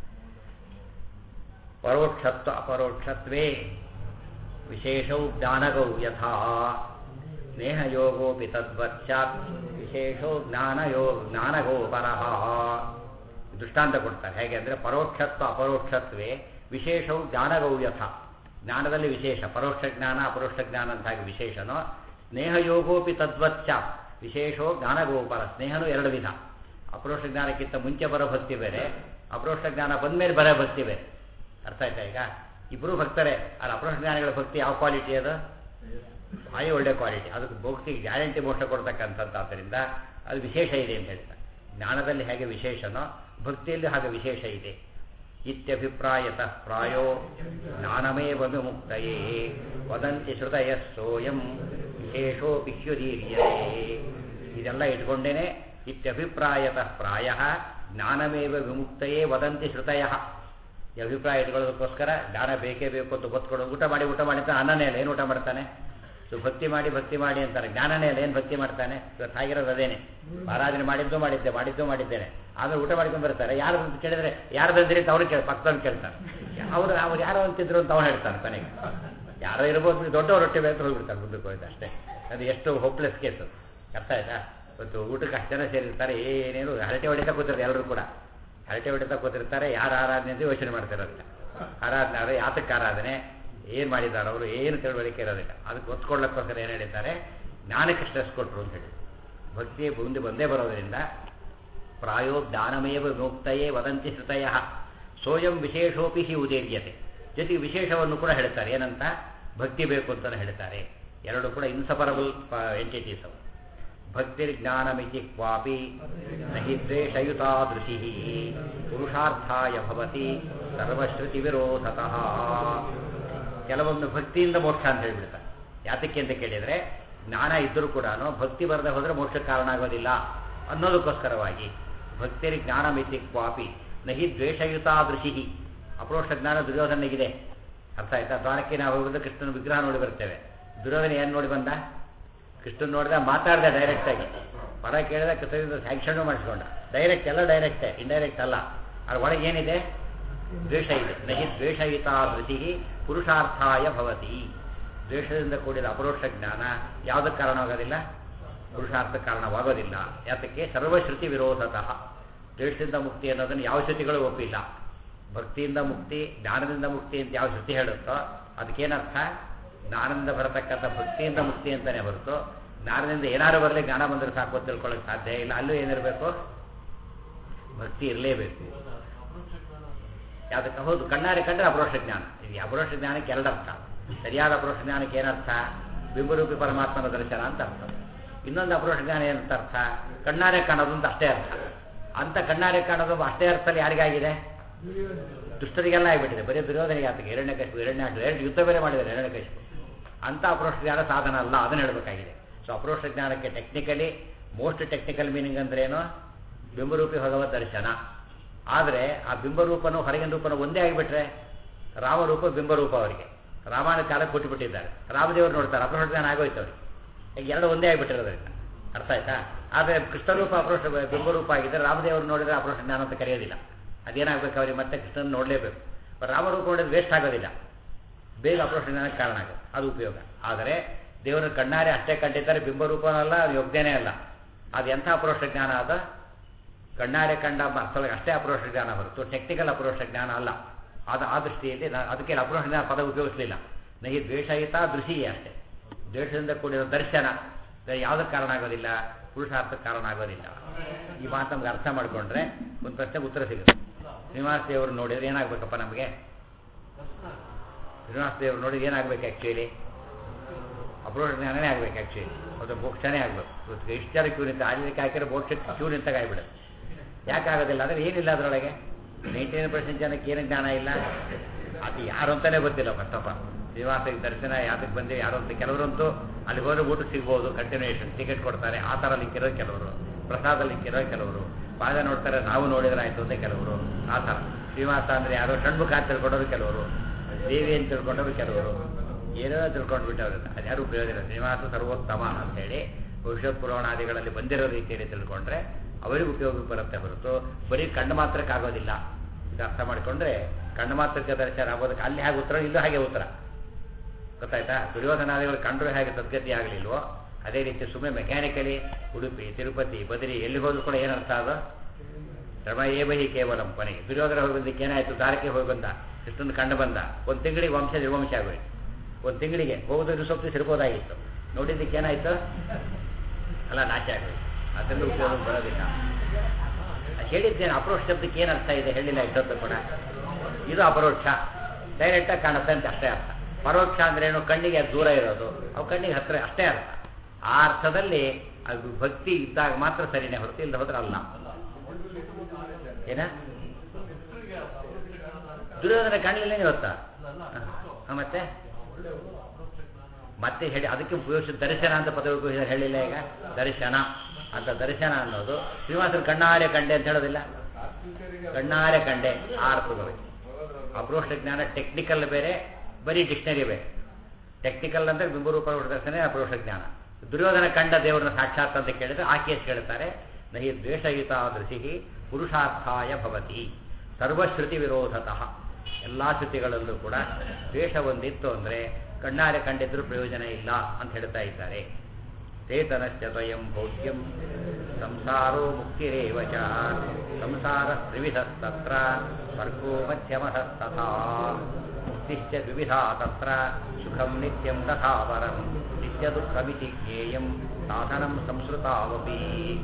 ಪರೋಕ್ಷತ್ವ ಅಪರೋಕ್ಷತ್ವೇ ವಿಶೇಷೌ ಜ್ಞಾನಗೌ ಯಥಾ ಸ್ನೇಹಯೋಗೋಪಿ ತದ್ವಚ್ಚಾತ್ ವಿಶೇಷೋ ಜ್ಞಾನಯೋ ಜ್ಞಾನಗೋ ಪರಃ ದೃಷ್ಟಾಂತ ಕೊಡ್ತಾರೆ ಹೇಗೆ ಅಂದರೆ ಪರೋಕ್ಷತ್ವ ಅಪರೋಕ್ಷತ್ವೇ ವಿಶೇಷವು ಜ್ಞಾನಗೌ ಯಥ ಜ್ಞಾನದಲ್ಲಿ ವಿಶೇಷ ಪರೋಕ್ಷ ಜ್ಞಾನ ಅಪರೋಕ್ಷ ಜ್ಞಾನ ಅಂತ ಹಾಗೆ ವಿಶೇಷನೋ ಸ್ನೇಹಯೋಗೋಪಿ ತದ್ವಚ್ಚ ವಿಶೇಷೋ ಜ್ಞಾನಗೋಪರ ಸ್ನೇಹನೂ ಎರಡು ವಿಧ ಅಪರೋಕ್ಷ ಜ್ಞಾನಕ್ಕಿಂತ ಮುಂಚೆ ಬರೋ ಭಕ್ತಿ ಬೇರೆ ಅಪರೋಕ್ಷ ಜ್ಞಾನ ಬಂದ್ಮೇಲೆ ಬರೋ ಭಕ್ತಿ ಬೇರೆ ಅರ್ಥ ಆಯ್ತಾ ಈಗ ಇಬ್ಬರು ಭಕ್ತರೇ ಅಲ್ಲಿ ಅಪರೋಕ್ಷ ಜ್ಞಾನಿಗಳ ಭಕ್ತಿ ಯಾವ ಕ್ವಾಲಿಟಿ ಅದು ಭಾರಿ ಒಳ್ಳೆ ಕ್ವಾಲಿಟಿ ಅದಕ್ಕೆ ಭಕ್ತಿಗೆ ಗ್ಯಾರಂಟಿ ಮೋಕ್ಷ ಕೊಡ್ತಕ್ಕಂಥದ್ದು ಆದ್ದರಿಂದ ಅದು ವಿಶೇಷ ಇದೆ ಅಂತ ಹೇಳ್ತಾರೆ ಜ್ಞಾನದಲ್ಲಿ ಹೇಗೆ ವಿಶೇಷನೋ ಭಕ್ತಿಯಲ್ಲಿ ಹಾಗೆ ವಿಶೇಷ ಇದೆ ಇತ್ಯಭಿಪ್ರಾಯತಃ ಪ್ರಾಯೋ ಜ್ಞಾನಮೇವ ವಿಮುಕ್ತಯೇ ವದಂತಿ ಶ್ರುತಯ ಸೋಯಂ ವಿಶೇಷೋ ಪಿಹ್ಯುದೀರ್ಯತೆ ಇದೆಲ್ಲ ಇಟ್ಕೊಂಡೇನೆ ಇತ್ಯಭಿಪ್ರಾಯತಃ ಪ್ರಾಯ ಜ್ಞಾನಮೇವ ವಿಮುಕ್ತಯೇ ವದಂತಿ ಶ್ರುತಯ ಈ ಅಭಿಪ್ರಾಯ ಇಟ್ಕೊಳ್ಳೋದಕ್ಕೋಸ್ಕರ ಜ್ಞಾನ ಬೇಕೇ ಬೇಕು ಅಂತ ಗೊತ್ಕೊಡೋದು ಊಟ ಮಾಡಿ ಊಟ ಮಾಡಿ ಅಂತ ಅನ್ನನೇ ಅಲ್ಲ ಏನು ಊಟ ಮಾಡ್ತಾನೆ ಸೊ ಭಕ್ತಿ ಮಾಡಿ ಭಕ್ತಿ ಮಾಡಿ ಅಂತಾರೆ ಜ್ಞಾನನೇ ಅಲ್ಲ ಏನು ಭಕ್ತಿ ಮಾಡ್ತಾನೆ ಇವತ್ತು ಆಗಿರೋದು ಅದೇನೆ ಆರಾಧನೆ ಮಾಡಿದ್ದು ಮಾಡಿದ್ದೆ ಮಾಡಿದ್ದು ಮಾಡಿದ್ದೇನೆ ಆಮೇಲೆ ಊಟ ಮಾಡ್ಕೊಂಡು ಬರ್ತಾರೆ ಯಾರು ಅಂತ ಕೇಳಿದ್ರೆ ಯಾರು ಬಂದಿರಿ ಅಂತ ಅವ್ರು ಕೇಳಿ ಪಕ್ಕದವ್ರು ಕೇಳ್ತಾರೆ ಅವ್ರು ಅವ್ರು ಯಾರೋ ಅಂತಿದ್ರು ಅಂತ ಅವ್ನು ಹೇಳ್ತಾನೆ ಕೊನೆಗೆ ಯಾರೋ ಇರ್ಬೋದು ದೊಡ್ಡವ್ರು ರೊಟ್ಟಿ ಬೇಕು ಹೋಗ್ಬಿಡ್ತಾರೆ ಮುಂದಕ್ಕೆ ಹೋಯ್ತು ಅಷ್ಟೇ ಅದು ಎಷ್ಟು ಹೋಪ್ಲೆಸ್ ಕೇಸ್ ಅದು ಅರ್ಥ ಆಯ್ತಾ ಇವತ್ತು ಊಟಕ್ಕೆ ಅಷ್ಟು ಜನ ಸೇರಿರ್ತಾರೆ ಏನೇನು ಹರಟೆ ಹೊಡಿತಾ ಕೂತಿರ್ತಾರೆ ಎಲ್ಲರೂ ಕೂಡ ಹರಟೆ ಹೊಡಿತಾ ಕೂತಿರ್ತಾರೆ ಯಾರು ಆರಾಧನೆ ಅಂತ ಯೋಚನೆ ಮಾಡ್ತಿರುತ್ತೆ ಆರಾಧನೆ ಆದರೆ ಯಾತಕ್ಕೆ ಆರಾಧನೆ ಏನು ಮಾಡಿದ್ದಾರೆ ಅವರು ಏನು ತಿಳುವಳಿಕೆ ಇರೋದಿಲ್ಲ ಅದಕ್ಕೆ ಒತ್ಕೊಳ್ಳೋಕ್ಕೋಸ್ಕರ ಏನು ಹೇಳಿದ್ದಾರೆ ಜ್ಞಾನಕ್ಕೆ ಸ್ಟ್ರೆಸ್ ಕೊಟ್ಟರು ಅಂತ ಹೇಳಿ ಭಕ್ತಿ ಮುಂದೆ ಬಂದೇ ಬರೋದರಿಂದ ಪ್ರಾಯೋ ಜ್ಞಾನಮೇವ ವಿಮುಕ್ತಯೇ ವದಂತಿ ಶ್ರುತಯ ಸೋಯಂ ವಿಶೇಷೋಪಿ ಹಿ ಉದೇರ್ಯತೆ ಜೊತೆಗೆ ವಿಶೇಷವನ್ನು ಕೂಡ ಹೇಳ್ತಾರೆ ಏನಂತ ಭಕ್ತಿ ಬೇಕು ಅಂತಲೇ ಹೇಳ್ತಾರೆ ಎರಡು ಕೂಡ ಇನ್ಸಪರಬಲ್ ಎಂಟಿಟೀಸ್ ಅವು ಭಕ್ತಿರ್ಜ್ಞಾನಮಿತಿ ಕ್ವಾಪಿ ನಹಿ ದ್ವೇಷಯುತಾದೃಶಿ ಪುರುಷಾರ್ಥಾಯ ಭವತಿ ಸರ್ವಶ್ರುತಿ ವಿರೋಧತಃ ಕೆಲವೊಂದು ಭಕ್ತಿಯಿಂದ ಮೋಕ್ಷ ಅಂತ ಹೇಳ್ಬಿಡ್ತಾರೆ ಯಾತಕ್ಕೆ ಅಂತ ಕೇಳಿದರೆ ಜ್ಞಾನ ಇದ್ದರೂ ಕೂಡ ಭಕ್ತಿ ಬರದೆ ಹೋದರೆ ಮೋಕ್ಷಕ್ಕೆ ಕಾರಣ ಆಗೋದಿಲ್ಲ ಅನ್ನೋದಕ್ಕೋಸ್ಕರವಾಗಿ ಭಕ್ತಿರಿ ಜ್ಞಾನ ಮಿತಿ ಕ್ವಾಪಿ ನಹಿ ದ್ವೇಷಯುತಾದೃಶಿ ಅಪರೋಕ್ಷ ಜ್ಞಾನ ದುರ್ಯೋಧನಿಗಿದೆ ಅರ್ಥ ಆಯ್ತಾ ದ್ವಾರಕ್ಕೆ ನಾವು ಹೋಗೋದು ಕೃಷ್ಣನ ವಿಗ್ರಹ ನೋಡಿ ಬರ್ತೇವೆ ದುರ್ಯೋಧನ ಏನು ನೋಡಿ ಬಂದ ಕೃಷ್ಣನ್ ನೋಡಿದ ಮಾತಾಡ್ದ ಡೈರೆಕ್ಟ್ ಆಗಿ ಪರ ಕೇಳಿದ ಕೃಷ್ಣದಿಂದ ಸ್ಯಾಂಕ್ಷನ್ ಮಾಡಿಸ್ಕೊಂಡ ಡೈರೆಕ್ಟ್ ಎಲ್ಲ ಡೈರೆಕ್ಟೇ ಇಂಡೈರೆಕ್ಟ್ ಅಲ್ಲ ಅದ್ರ ಒಳಗೆ ಏನಿದೆ ದ್ವೇಷ ಇದೆ ನಹಿ ದ್ವೇಷಯುತ ಧೃತಿ ಪುರುಷಾರ್ಥಾಯ ಭವತಿ ದ್ವೇಷದಿಂದ ಕೂಡಿದ ಅಪರೋಕ್ಷ ಜ್ಞಾನ ಯಾವುದಕ್ಕೆ ಕಾರಣವಾಗೋದಿಲ್ಲ ಪುರುಷಾರ್ಥ ಕಾರಣವಾಗೋದಿಲ್ಲ ಯಾತಕ್ಕೆ ಸರ್ವಶ್ರುತಿ ವಿರೋಧತಃ ದ್ವೇಷದಿಂದ ಮುಕ್ತಿ ಅನ್ನೋದನ್ನು ಯಾವ ಶ್ರುತಿಗಳು ಒಪ್ಪಿಲ್ಲ ಭಕ್ತಿಯಿಂದ ಮುಕ್ತಿ ಜ್ಞಾನದಿಂದ ಮುಕ್ತಿ ಅಂತ ಯಾವ ಶ್ರುತಿ ಹೇಳುತ್ತೋ ಅದಕ್ಕೇನರ್ಥ ಜ್ಞಾನದಿಂದ ಬರತಕ್ಕಂಥ ಭಕ್ತಿಯಿಂದ ಮುಕ್ತಿ ಅಂತಾನೆ ಹೊರತು ಜ್ಞಾನದಿಂದ ಏನಾದ್ರು ಬರಲಿ ಜ್ಞಾನ ಬಂದರೆ ಸಾಕು ಅಂತ ತಿಳ್ಕೊಳ್ಳೋಕೆ ಸಾಧ್ಯ ಇಲ್ಲ ಅಲ್ಲೂ ಏನಿರಬೇಕು ಭಕ್ತಿ ಇರಲೇಬೇಕು ಯಾವುದಕ್ಕೆ ಹೌದು ಕಣ್ಣಾರೆ ಕಂಡ್ರೆ ಅಪರೋಕ್ಷ ಜ್ಞಾನ ಈ ಅಪರೋಕ್ಷ ಜ್ಞಾನಕ್ಕೆ ಎರಡು ಅರ್ಥ ಸರಿಯಾದ ಅಪರೋಕ್ಷ ಜ್ಞಾನಕ್ಕೆ ಏನರ್ಥ ಬಿಂಬರೂಪಿ ಪರಮಾತ್ಮನ ದರ್ಶನ ಅಂತ ಅರ್ಥ ಇನ್ನೊಂದು ಅಪರೋಕ್ಷ ಜ್ಞಾನ ಏನಂತ ಅರ್ಥ ಕಣ್ಣಾರೆ ಕಾಣೋದು ಅಂತ ಅಷ್ಟೇ ಅರ್ಥ ಅಂತ ಕಣ್ಣಾರೆ ಕಾಣೋದು ಅಷ್ಟೇ ಅರ್ಥದಲ್ಲಿ ಯಾರಿಗಾಗಿದೆ ದುಷ್ಟರಿಗೆಲ್ಲ ಆಗಿಬಿಟ್ಟಿದೆ ಬರೀ ದುರ್ಯೋಧನಿಗೆ ಆತಗೆ ಎರಡನೇ ಕಶಿಪು ಎರಡನೇ ಎರಡು ಯುದ್ಧ ಬೇರೆ ಮಾಡಿದ್ದಾರೆ ಎರಡನೇ ಕಶಿಪು ಅಂತ ಅಪರೋಕ್ಷ ಜ್ಞಾನ ಸಾಧನ ಅಲ್ಲ ಅದನ್ನು ಹೇಳಬೇಕಾಗಿದೆ ಸೊ ಅಪರೋಕ್ಷ ಜ್ಞಾನಕ್ಕೆ ಟೆಕ್ನಿಕಲಿ ಮೋಸ್ಟ್ ಟೆಕ್ನಿಕಲ್ ಮೀನಿಂಗ್ ಅಂದ್ರೇನು ಬಿಂಬರೂಪಿ ಭಗವತ್ ದರ್ಶನ ಆದರೆ ಆ ಬಿಂಬರೂಪನು ಹೊರಗಿನ ರೂಪನು ಒಂದೇ ಆಗಿಬಿಟ್ರೆ ರಾಮರೂಪ ಬಿಂಬರೂಪ ಅವರಿಗೆ ರಾಮನ ಕಾಲ ಕೊಟ್ಟುಬಿಟ್ಟಿದ್ದಾರೆ ರಾಮದೇವರು ನೋಡ್ತಾರೆ ಅಪರೋಕ್ಷ ಜ್ಞಾನ ಆಗೋಯ್ತು ಅವ್ರಿಗೆ ಈಗ ಎರಡು ಒಂದೇ ಆಗಿಬಿಟ್ಟಿರೋದ್ರಿಂದ ಅರ್ಥ ಆಯ್ತಾ ಆದರೆ ಕೃಷ್ಣರೂಪ ಅಪರೋಕ್ಷ ಬಿಂಬರೂಪ ಆಗಿದ್ದರೆ ರಾಮದೇವರು ನೋಡಿದರೆ ಅಪರೋಕ್ಷ ಜ್ಞಾನ ಅಂತ ಕರೆಯೋದಿಲ್ಲ ಅದೇನಾಗಬೇಕು ಅವ್ರಿಗೆ ಮತ್ತೆ ಕೃಷ್ಣನ ನೋಡಲೇಬೇಕು ರಾಮರೂಪ ನೋಡಿದ್ರೆ ವೇಸ್ಟ್ ಆಗೋದಿಲ್ಲ ಬೇಗ ಅಪರೋಕ್ಷ ಜ್ಞಾನಕ್ಕೆ ಕಾರಣ ಆಗುತ್ತೆ ಅದು ಉಪಯೋಗ ಆದರೆ ದೇವರ ಕಣ್ಣಾರೆ ಅಷ್ಟೇ ಕಂಡಿದ್ದಾರೆ ಬಿಂಬರೂಪನಲ್ಲ ಅದು ಯೋಗ್ಯನೇ ಅಲ್ಲ ಅದು ಎಂಥ ಅಪರೋಕ್ಷ ಜ್ಞಾನ ಅದ ಕಣ್ಣಾರೆ ಕಂಡ ಅರ್ಥದಲ್ಲಿ ಅಷ್ಟೇ ಅಪರೋಕ್ಷ ಜ್ಞಾನ ಹೊರತು ಟೆಕ್ನಿಕಲ್ ಅಪರೋಕ್ಷ ಜ್ಞಾನ ಅಲ್ಲ ಅದು ಆ ದೃಷ್ಟಿಯಲ್ಲಿ ನಾ- ಅದಕ್ಕೆ ಅಪರೋಕ್ಷ ಜ್ಞಾನ ಪದ ಉಪಯೋಗಿಸಲಿಲ್ಲ ನಹಿ ದ್ವೇಷಯುತ ದೃಷಿಯೇ ಅಷ್ಟೇ ದ್ವೇಷದಿಂದ ಕೂಡಿರೋ ದರ್ಶನ ಇದು ಯಾವುದಕ್ಕೆ ಕಾರಣ ಆಗೋದಿಲ್ಲ ಪುರುಷಾರ್ಥಕ್ಕೆ ಕಾರಣ ಆಗೋದಿಲ್ಲ ಈ ಮಾತು ನಮ್ಗೆ ಅರ್ಥ ಮಾಡಿಕೊಂಡ್ರೆ ಒಂದು ಪ್ರಶ್ನೆಗೆ ಉತ್ತರ ಸಿಗುತ್ತೆ ಶ್ರೀನಿವಾಸ ದೇವರು ನೋಡಿದ್ರೆ ಏನಾಗಬೇಕಪ್ಪ ನಮಗೆ ಶ್ರೀನಿವಾಸ ದೇವರು ನೋಡಿದ್ರೆ ಏನಾಗಬೇಕು ಆ್ಯಕ್ಚುಲಿ ಅಪ್ರೋಚ್ ಜ್ಞಾನನೇ ಆಗ್ಬೇಕು ಆ್ಯಕ್ಚುಲಿ ಅದು ಮೋಕ್ಷನೇ ಆಗ್ಬೇಕು ಇವತ್ತು ಇಷ್ಟು ಜನ ಕ್ಯೂ ನಿಂತ ಆಡಲಿಕ್ಕೆ ಹಾಕಿರೋ ಮೋಕ್ಷಕ್ಕೆ ಕ್ಯೂ ನಿಂತಾಗ ಆಗ್ಬಿಡುತ್ತೆ ಯಾಕೆ ಆಗೋದಿಲ್ಲ ಅಂದರೆ ಏನಿಲ್ಲ ಅದರೊಳಗೆ ನೈಂಟಿ ನೈನ್ ಪರ್ಸೆಂಟ್ ಜನಕ್ಕೆ ಏನು ಜ್ಞಾನ ಇಲ್ಲ ಅದು ಯಾರು ಅಂತಾನೆ ಗೊತ್ತಿಲ್ಲ ಫಸ್ಟ್ ಆಫ್ ಆಲ್ ಶ್ರೀನಿವಾಸಕ್ಕೆ ದರ್ಶನ ಯಾತಕ್ಕೆ ಬಂದೆ ಯಾರು ಅಂತ ಕೆಲವರಂತೂ ಅಲ್ಲಿ ಹೋದ್ರೆ ಊಟ ಸಿಗ್ಬೋದು ಕಂಟಿನ್ಯೂಷನ್ ಟಿಕೆಟ್ ಕೊಡ್ತಾರೆ ಆ ಥರ ಲಿಕ್ಕಿರೋ ಕೆಲವರು ಪ್ರಸಾದ ಲಿಕ್ಕಿರೋ ಕೆಲವರು ಪಾದ ನೋಡ್ತಾರೆ ನಾವು ನೋಡಿದ್ರೆ ಆಯ್ತು ಅಂತ ಕೆಲವರು ಆ ಥರ ಶ್ರೀನಿವಾಸ ಅಂದರೆ ಯಾರೋ ಷಣ್ಮುಖ ಅಂತ ತಿಳ್ಕೊಂಡವರು ಕೆಲವರು ದೇವಿ ಅಂತ ತಿಳ್ಕೊಂಡವರು ಕೆಲವರು ಏನೋ ತಿಳ್ಕೊಂಡು ಬಿಟ್ಟವ್ರನ್ನ ಅದ್ಯಾರು ಉಪಯೋಗ ಇಲ್ಲ ಶ್ರೀನಿವಾಸ ಸರ್ವೋತ್ತಮ ಅಂತೇಳಿ ಭವಿಷ್ಯತ್ ಪುರಾಣಾದಿಗಳಲ್ಲಿ ಬಂದಿರೋ ರೀತಿಯಲ್ಲಿ ತಿಳ್ಕೊಂಡ್ರೆ ಅವರಿಗೆ ಉಪಯೋಗ ಬರುತ್ತೆ ಹೊರತು ಬರೀ ಕಣ್ಣು ಮಾತ್ರಕ್ಕೆ ಆಗೋದಿಲ್ಲ ಇದು ಅರ್ಥ ಮಾಡಿಕೊಂಡ್ರೆ ಕಣ್ಣು ಮಾತ್ರಕ್ಕೆ ದರ್ಶನ ಆಗೋದಕ್ಕೆ ಅಲ್ಲಿ ಹೇಗೆ ಉತ್ತರ ಇಲ್ಲೂ ಹಾಗೆ ಉತ್ತರ ಗೊತ್ತಾಯ್ತಾ ದುರ್ಯೋಧನಾದಿಗಳು ಕಂಡ್ರು ಹೇಗೆ ಸದ್ಗತಿ ಆಗಲಿಲ್ವೋ ಅದೇ ರೀತಿ ಸುಮ್ಮನೆ ಮೆಕ್ಯಾನಿಕಲಿ ಉಡುಪಿ ತಿರುಪತಿ ಬದರಿ ಎಲ್ಲಿ ಹೋದ್ರು ಕೂಡ ಏನರ್ಥ ಅದು ಶ್ರಮ ಏವಹಿ ಕೇವಲಂ ಕೊನೆಗೆ ದುರ್ಯೋಧನ ಹೋಗಿ ಬಂದಕ್ಕೆ ಏನಾಯ್ತು ದಾರಕ್ಕೆ ಹೋಗಿ ಬಂದ ಇಷ್ಟೊಂದು ಕಂಡು ಬಂದ ಒಂದು ತಿಂಗಳಿಗೆ ವಂಶ ನಿರ್ವಂಶ ಆಗೋಯ್ತು ಒಂದು ತಿಂಗಳಿಗೆ ಹೋಗೋದು ಸೊಪ್ಪು ಸಿರ್ಬೋದಾಗಿತ್ತು ನೋಡಿದ್ದಕ್ಕೆ ಏನಾಯ್ತು ಅಲ್ಲ ನಾಶ ಆಗೋಯ್ತು ಅದರಿಂದ ಉಪಯೋಗ ಬರೋದಿಲ್ಲ ಅದ್ ಹೇಳಿದ್ದೇನೆ ಅಪರೋಕ್ಷ ಶಬ್ದಕ್ಕೆ ಏನು ಅರ್ಥ ಇದೆ ಹೇಳಿಲ್ಲ ಇಷ್ಟೊತ್ತು ಕೂಡ ಇದು ಅಪರೋಕ್ಷ ಡೈರೆಕ್ಟಾಗಿ ಕಾಣುತ್ತೆ ಅಂತ ಅಷ್ಟೇ ಅರ್ಥ ಪರೋಕ್ಷ ಅಂದ್ರೆ ಏನು ಕಣ್ಣಿಗೆ ಅದು ದೂರ ಇರೋದು ಅವು ಕಣ್ಣಿಗೆ ಹತ್ತಿರ ಅಷ್ಟೇ ಅರ್ಥ ಆ ಅರ್ಥದಲ್ಲಿ ಅದು ಭಕ್ತಿ ಇದ್ದಾಗ ಮಾತ್ರ ಸರಿನೇ ಹೊರತು ಇಲ್ಲದ ಹೋದ್ರೆ ಅಲ್ಲ ಏನ ದುರ್ಯೋಧನ ಕಾಣಲಿಲ್ಲ ಇವತ್ತ ಹ, ಮತ್ತೆ ಮತ್ತೆ ಹೇಳಿ ಅದಕ್ಕೆ ಉಪಯೋಗಿಸಿದ ದರ್ಶನ ಅಂತ ಪದ ಉಪಯೋಗಿಸಿದ ಹೇಳಿಲ್ಲ ಈಗ ದರ್ಶನ ಅಂತ ದರ್ಶನ ಅನ್ನೋದು ಶ್ರೀನಿವಾಸನ ಕಣ್ಣಾರೆ ಕಂಡೆ ಅಂತ ಹೇಳೋದಿಲ್ಲ ಕಣ್ಣಾರೆ ಕಂಡೆ ಆ ಅರ್ಥಗಳು ಅಪ್ರೋಷ್ಟ ಜ್ಞಾನ ಟೆಕ್ನಿಕಲ್ ಬೇರೆ ಬರೀ ಡಿಕ್ಷನರಿ ಬೇರೆ ಟೆಕ್ನಿಕಲ್ ಅಂದ್ರೆ ಬಿಂಬರೂಪ ದರ್ಶನ ಅಪ್ರೋಷ್ಟ ಜ್ಞಾನ ದುರ್ಯೋಧನ ಕಂಡ ದೇವರನ್ನ ಸಾಕ್ಷಾತ್ ಅಂತ ಕೇಳಿದ್ರೆ ಆ ಕೇಸ್ ಕೇಳ್ತಾರೆ ನಹಿ ದ್ವೇಷಯುತ ದೃಷಿ ಪುರುಷಾರ್ಥಾಯ ಭವತಿ ಸರ್ವಶ್ರುತಿ ವಿರೋಧತಃ ಎಲ್ಲ ಶ್ರುತಿಗಳಲ್ಲೂ ಕೂಡ ದ್ವೇಷ ಒಂದಿತ್ತು ಅಂದರೆ ಕಣ್ಣಾರೆ ಕಂಡಿದ್ರೂ ಪ್ರಯೋಜನ ಇಲ್ಲ ಅಂತ ಹೇಳ್ತಾ ಇದ್ದಾರೆ ಚೇತನಶ್ಚ ದ್ವಯಂ ಭೋಗ್ಯಂ ಸಂಸಾರೋ ಮುಕ್ತಿರೇವ ಚ ಸಂಸಾರ ತ್ರಿವಿಧಸ್ತತ್ರ ಸ್ವರ್ಗೋ ಮಧ್ಯಮಃಸ್ತಥಾ ಮುಕ್ತಿಶ್ಚ ದ್ವಿವಿಧಾ ತತ್ರ ಸುಖಂ ನಿತ್ಯಂ ತಥಾ ಪರಂ ನಿತ್ಯ ದುಃಖಮಿತಿ ಜ್ಞೇಯಂ ಸಾಧನಂ ಸಂಸ್ಕೃತಾವಪಿ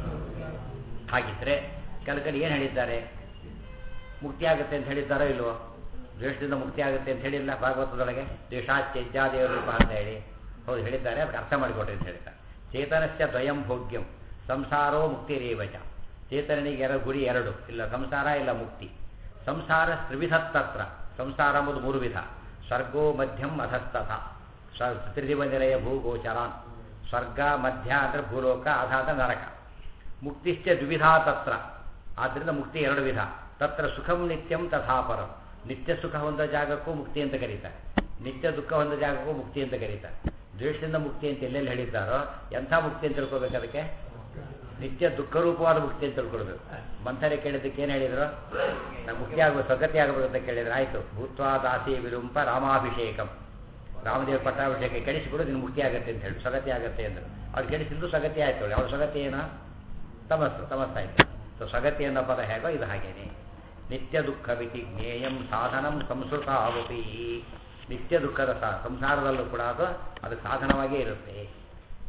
ಹಾಗಿದ್ರೆ ಕೆಲಕಲ್ಲಿ ಏನು ಹೇಳಿದ್ದಾರೆ ಮುಕ್ತಿ ಆಗುತ್ತೆ ಅಂತ ಹೇಳಿದ್ದಾರೋ ಇಲ್ವೋ ದ್ವೇಷದಿಂದ ಮುಕ್ತಿ ಆಗುತ್ತೆ ಅಂತ ಹೇಳಿಲ್ಲ ಭಾಗವತದೊಳಗೆ ದ್ವೇಷಾತ್ಯಜ್ಜಾದೇವರೂಪ ಅಂತ ಹೇಳಿ ಹೌದು ಹೇಳಿದ್ದಾರೆ ಅದಕ್ಕೆ ಅರ್ಥ ಮಾಡಿಕೊಡ್ರಿ ಅಂತ ಹೇಳ್ತಾರೆ ಚೇತನಸ್ಯ ದ್ವಯಂ ಭೋಗ್ಯಂ ಸಂಸಾರೋ ಮುಕ್ತಿರೇವಚ ಚೇತನನಿಗೆ ಎರಡು ಗುರಿ ಎರಡು ಇಲ್ಲ ಸಂಸಾರ ಇಲ್ಲ ಮುಕ್ತಿ ಸಂಸಾರ ತ್ರಿವಿಧತ್ತತ್ರ ಸಂಸಾರ ಎಂಬುದು ಮೂರು ವಿಧ ಸ್ವರ್ಗೋ ಮಧ್ಯಂ ಅಧಸ್ತಥ ಸ್ವ ತ್ರಿದಿವ ನಿಲಯ ಭೂಗೋಚರಾನ್ ಸ್ವರ್ಗ ಮಧ್ಯ ಅಂದರೆ ಭೂಲೋಕ ಅಧ ಅಂದ್ರೆ ನರಕ ಮುಕ್ತಿಶ್ಚ ದ್ವಿಧಾ ತತ್ರ ಆದ್ದರಿಂದ ಮುಕ್ತಿ ಎರಡು ವಿಧ ತತ್ರ ಸುಖಂ ನಿತ್ಯಂ ತಥಾಪರಂ ನಿತ್ಯ ಸುಖ ಹೊಂದ ಜಾಗಕ್ಕೂ ಮುಕ್ತಿ ಅಂತ ಕರೀತಾರೆ ನಿತ್ಯ ದುಃಖ ಹೊಂದ ಜಾಗಕ್ಕೂ ಮುಕ್ತಿ ಅಂತ ಕರೀತಾರೆ ದ್ವೇಷದಿಂದ ಮುಕ್ತಿ ಅಂತ ಎಲ್ಲೆಲ್ಲಿ ಹೇಳಿದ್ದಾರೋ ಎಂಥ ಮುಕ್ತಿ ಅಂತ ತಿಳ್ಕೊಬೇಕು ಅದಕ್ಕೆ ನಿತ್ಯ ದುಃಖರೂಪವಾದ ಮುಕ್ತಿ ಅಂತ ತಿಳ್ಕೊಳ್ಬೇಕು ಮಂಥರೆ ಕೇಳಿದ್ದಕ್ಕೆ ಏನು ಹೇಳಿದ್ರು ನಾವು ಮುಕ್ತಿ ಆಗಬೇಕು ಸ್ವಗತಿ ಆಗಬೇಕು ಅಂತ ಕೇಳಿದ್ರೆ ಆಯಿತು ಭೂತ್ವಾ ದಾಸಿ ವಿರುಂಪ ರಾಮಾಭಿಷೇಕಂ ರಾಮದೇವ ಪಟ್ಟಾಭಿಷೇಕ ಕೆಡಿಸಿಬಿಡು ನಿನ್ನ ಮುಕ್ತಿ ಆಗುತ್ತೆ ಅಂತ ಹೇಳಿ ಸ್ವಗತಿ ಆಗುತ್ತೆ ಅಂದರು ಅವ್ರು ಕೆಡಿಸಿದ್ದು ಸ್ವಗತಿ ಆಯ್ತು ಅವ್ರ ಸ್ವಗತಿ ಏನೋ ತಮಸ್ಸು ತಮಸ್ಸಾಯ್ತು ಸೊ ಸ್ವಗತಿ ಅನ್ನೋ ಪದ ಹೇಗೋ ಇದು ಹಾಗೇನೆ ನಿತ್ಯ ದುಃಖವಿತಿ ಜ್ಞೇಯಂ ಸಾಧನಂ ಸಂಸ್ಕೃತ ಆವಪಿ ನಿತ್ಯ ದುಃಖದ ಸಾ ಸಂಸಾರದಲ್ಲೂ ಕೂಡ ಅದು ಅದು ಸಾಧನವಾಗೇ ಇರುತ್ತೆ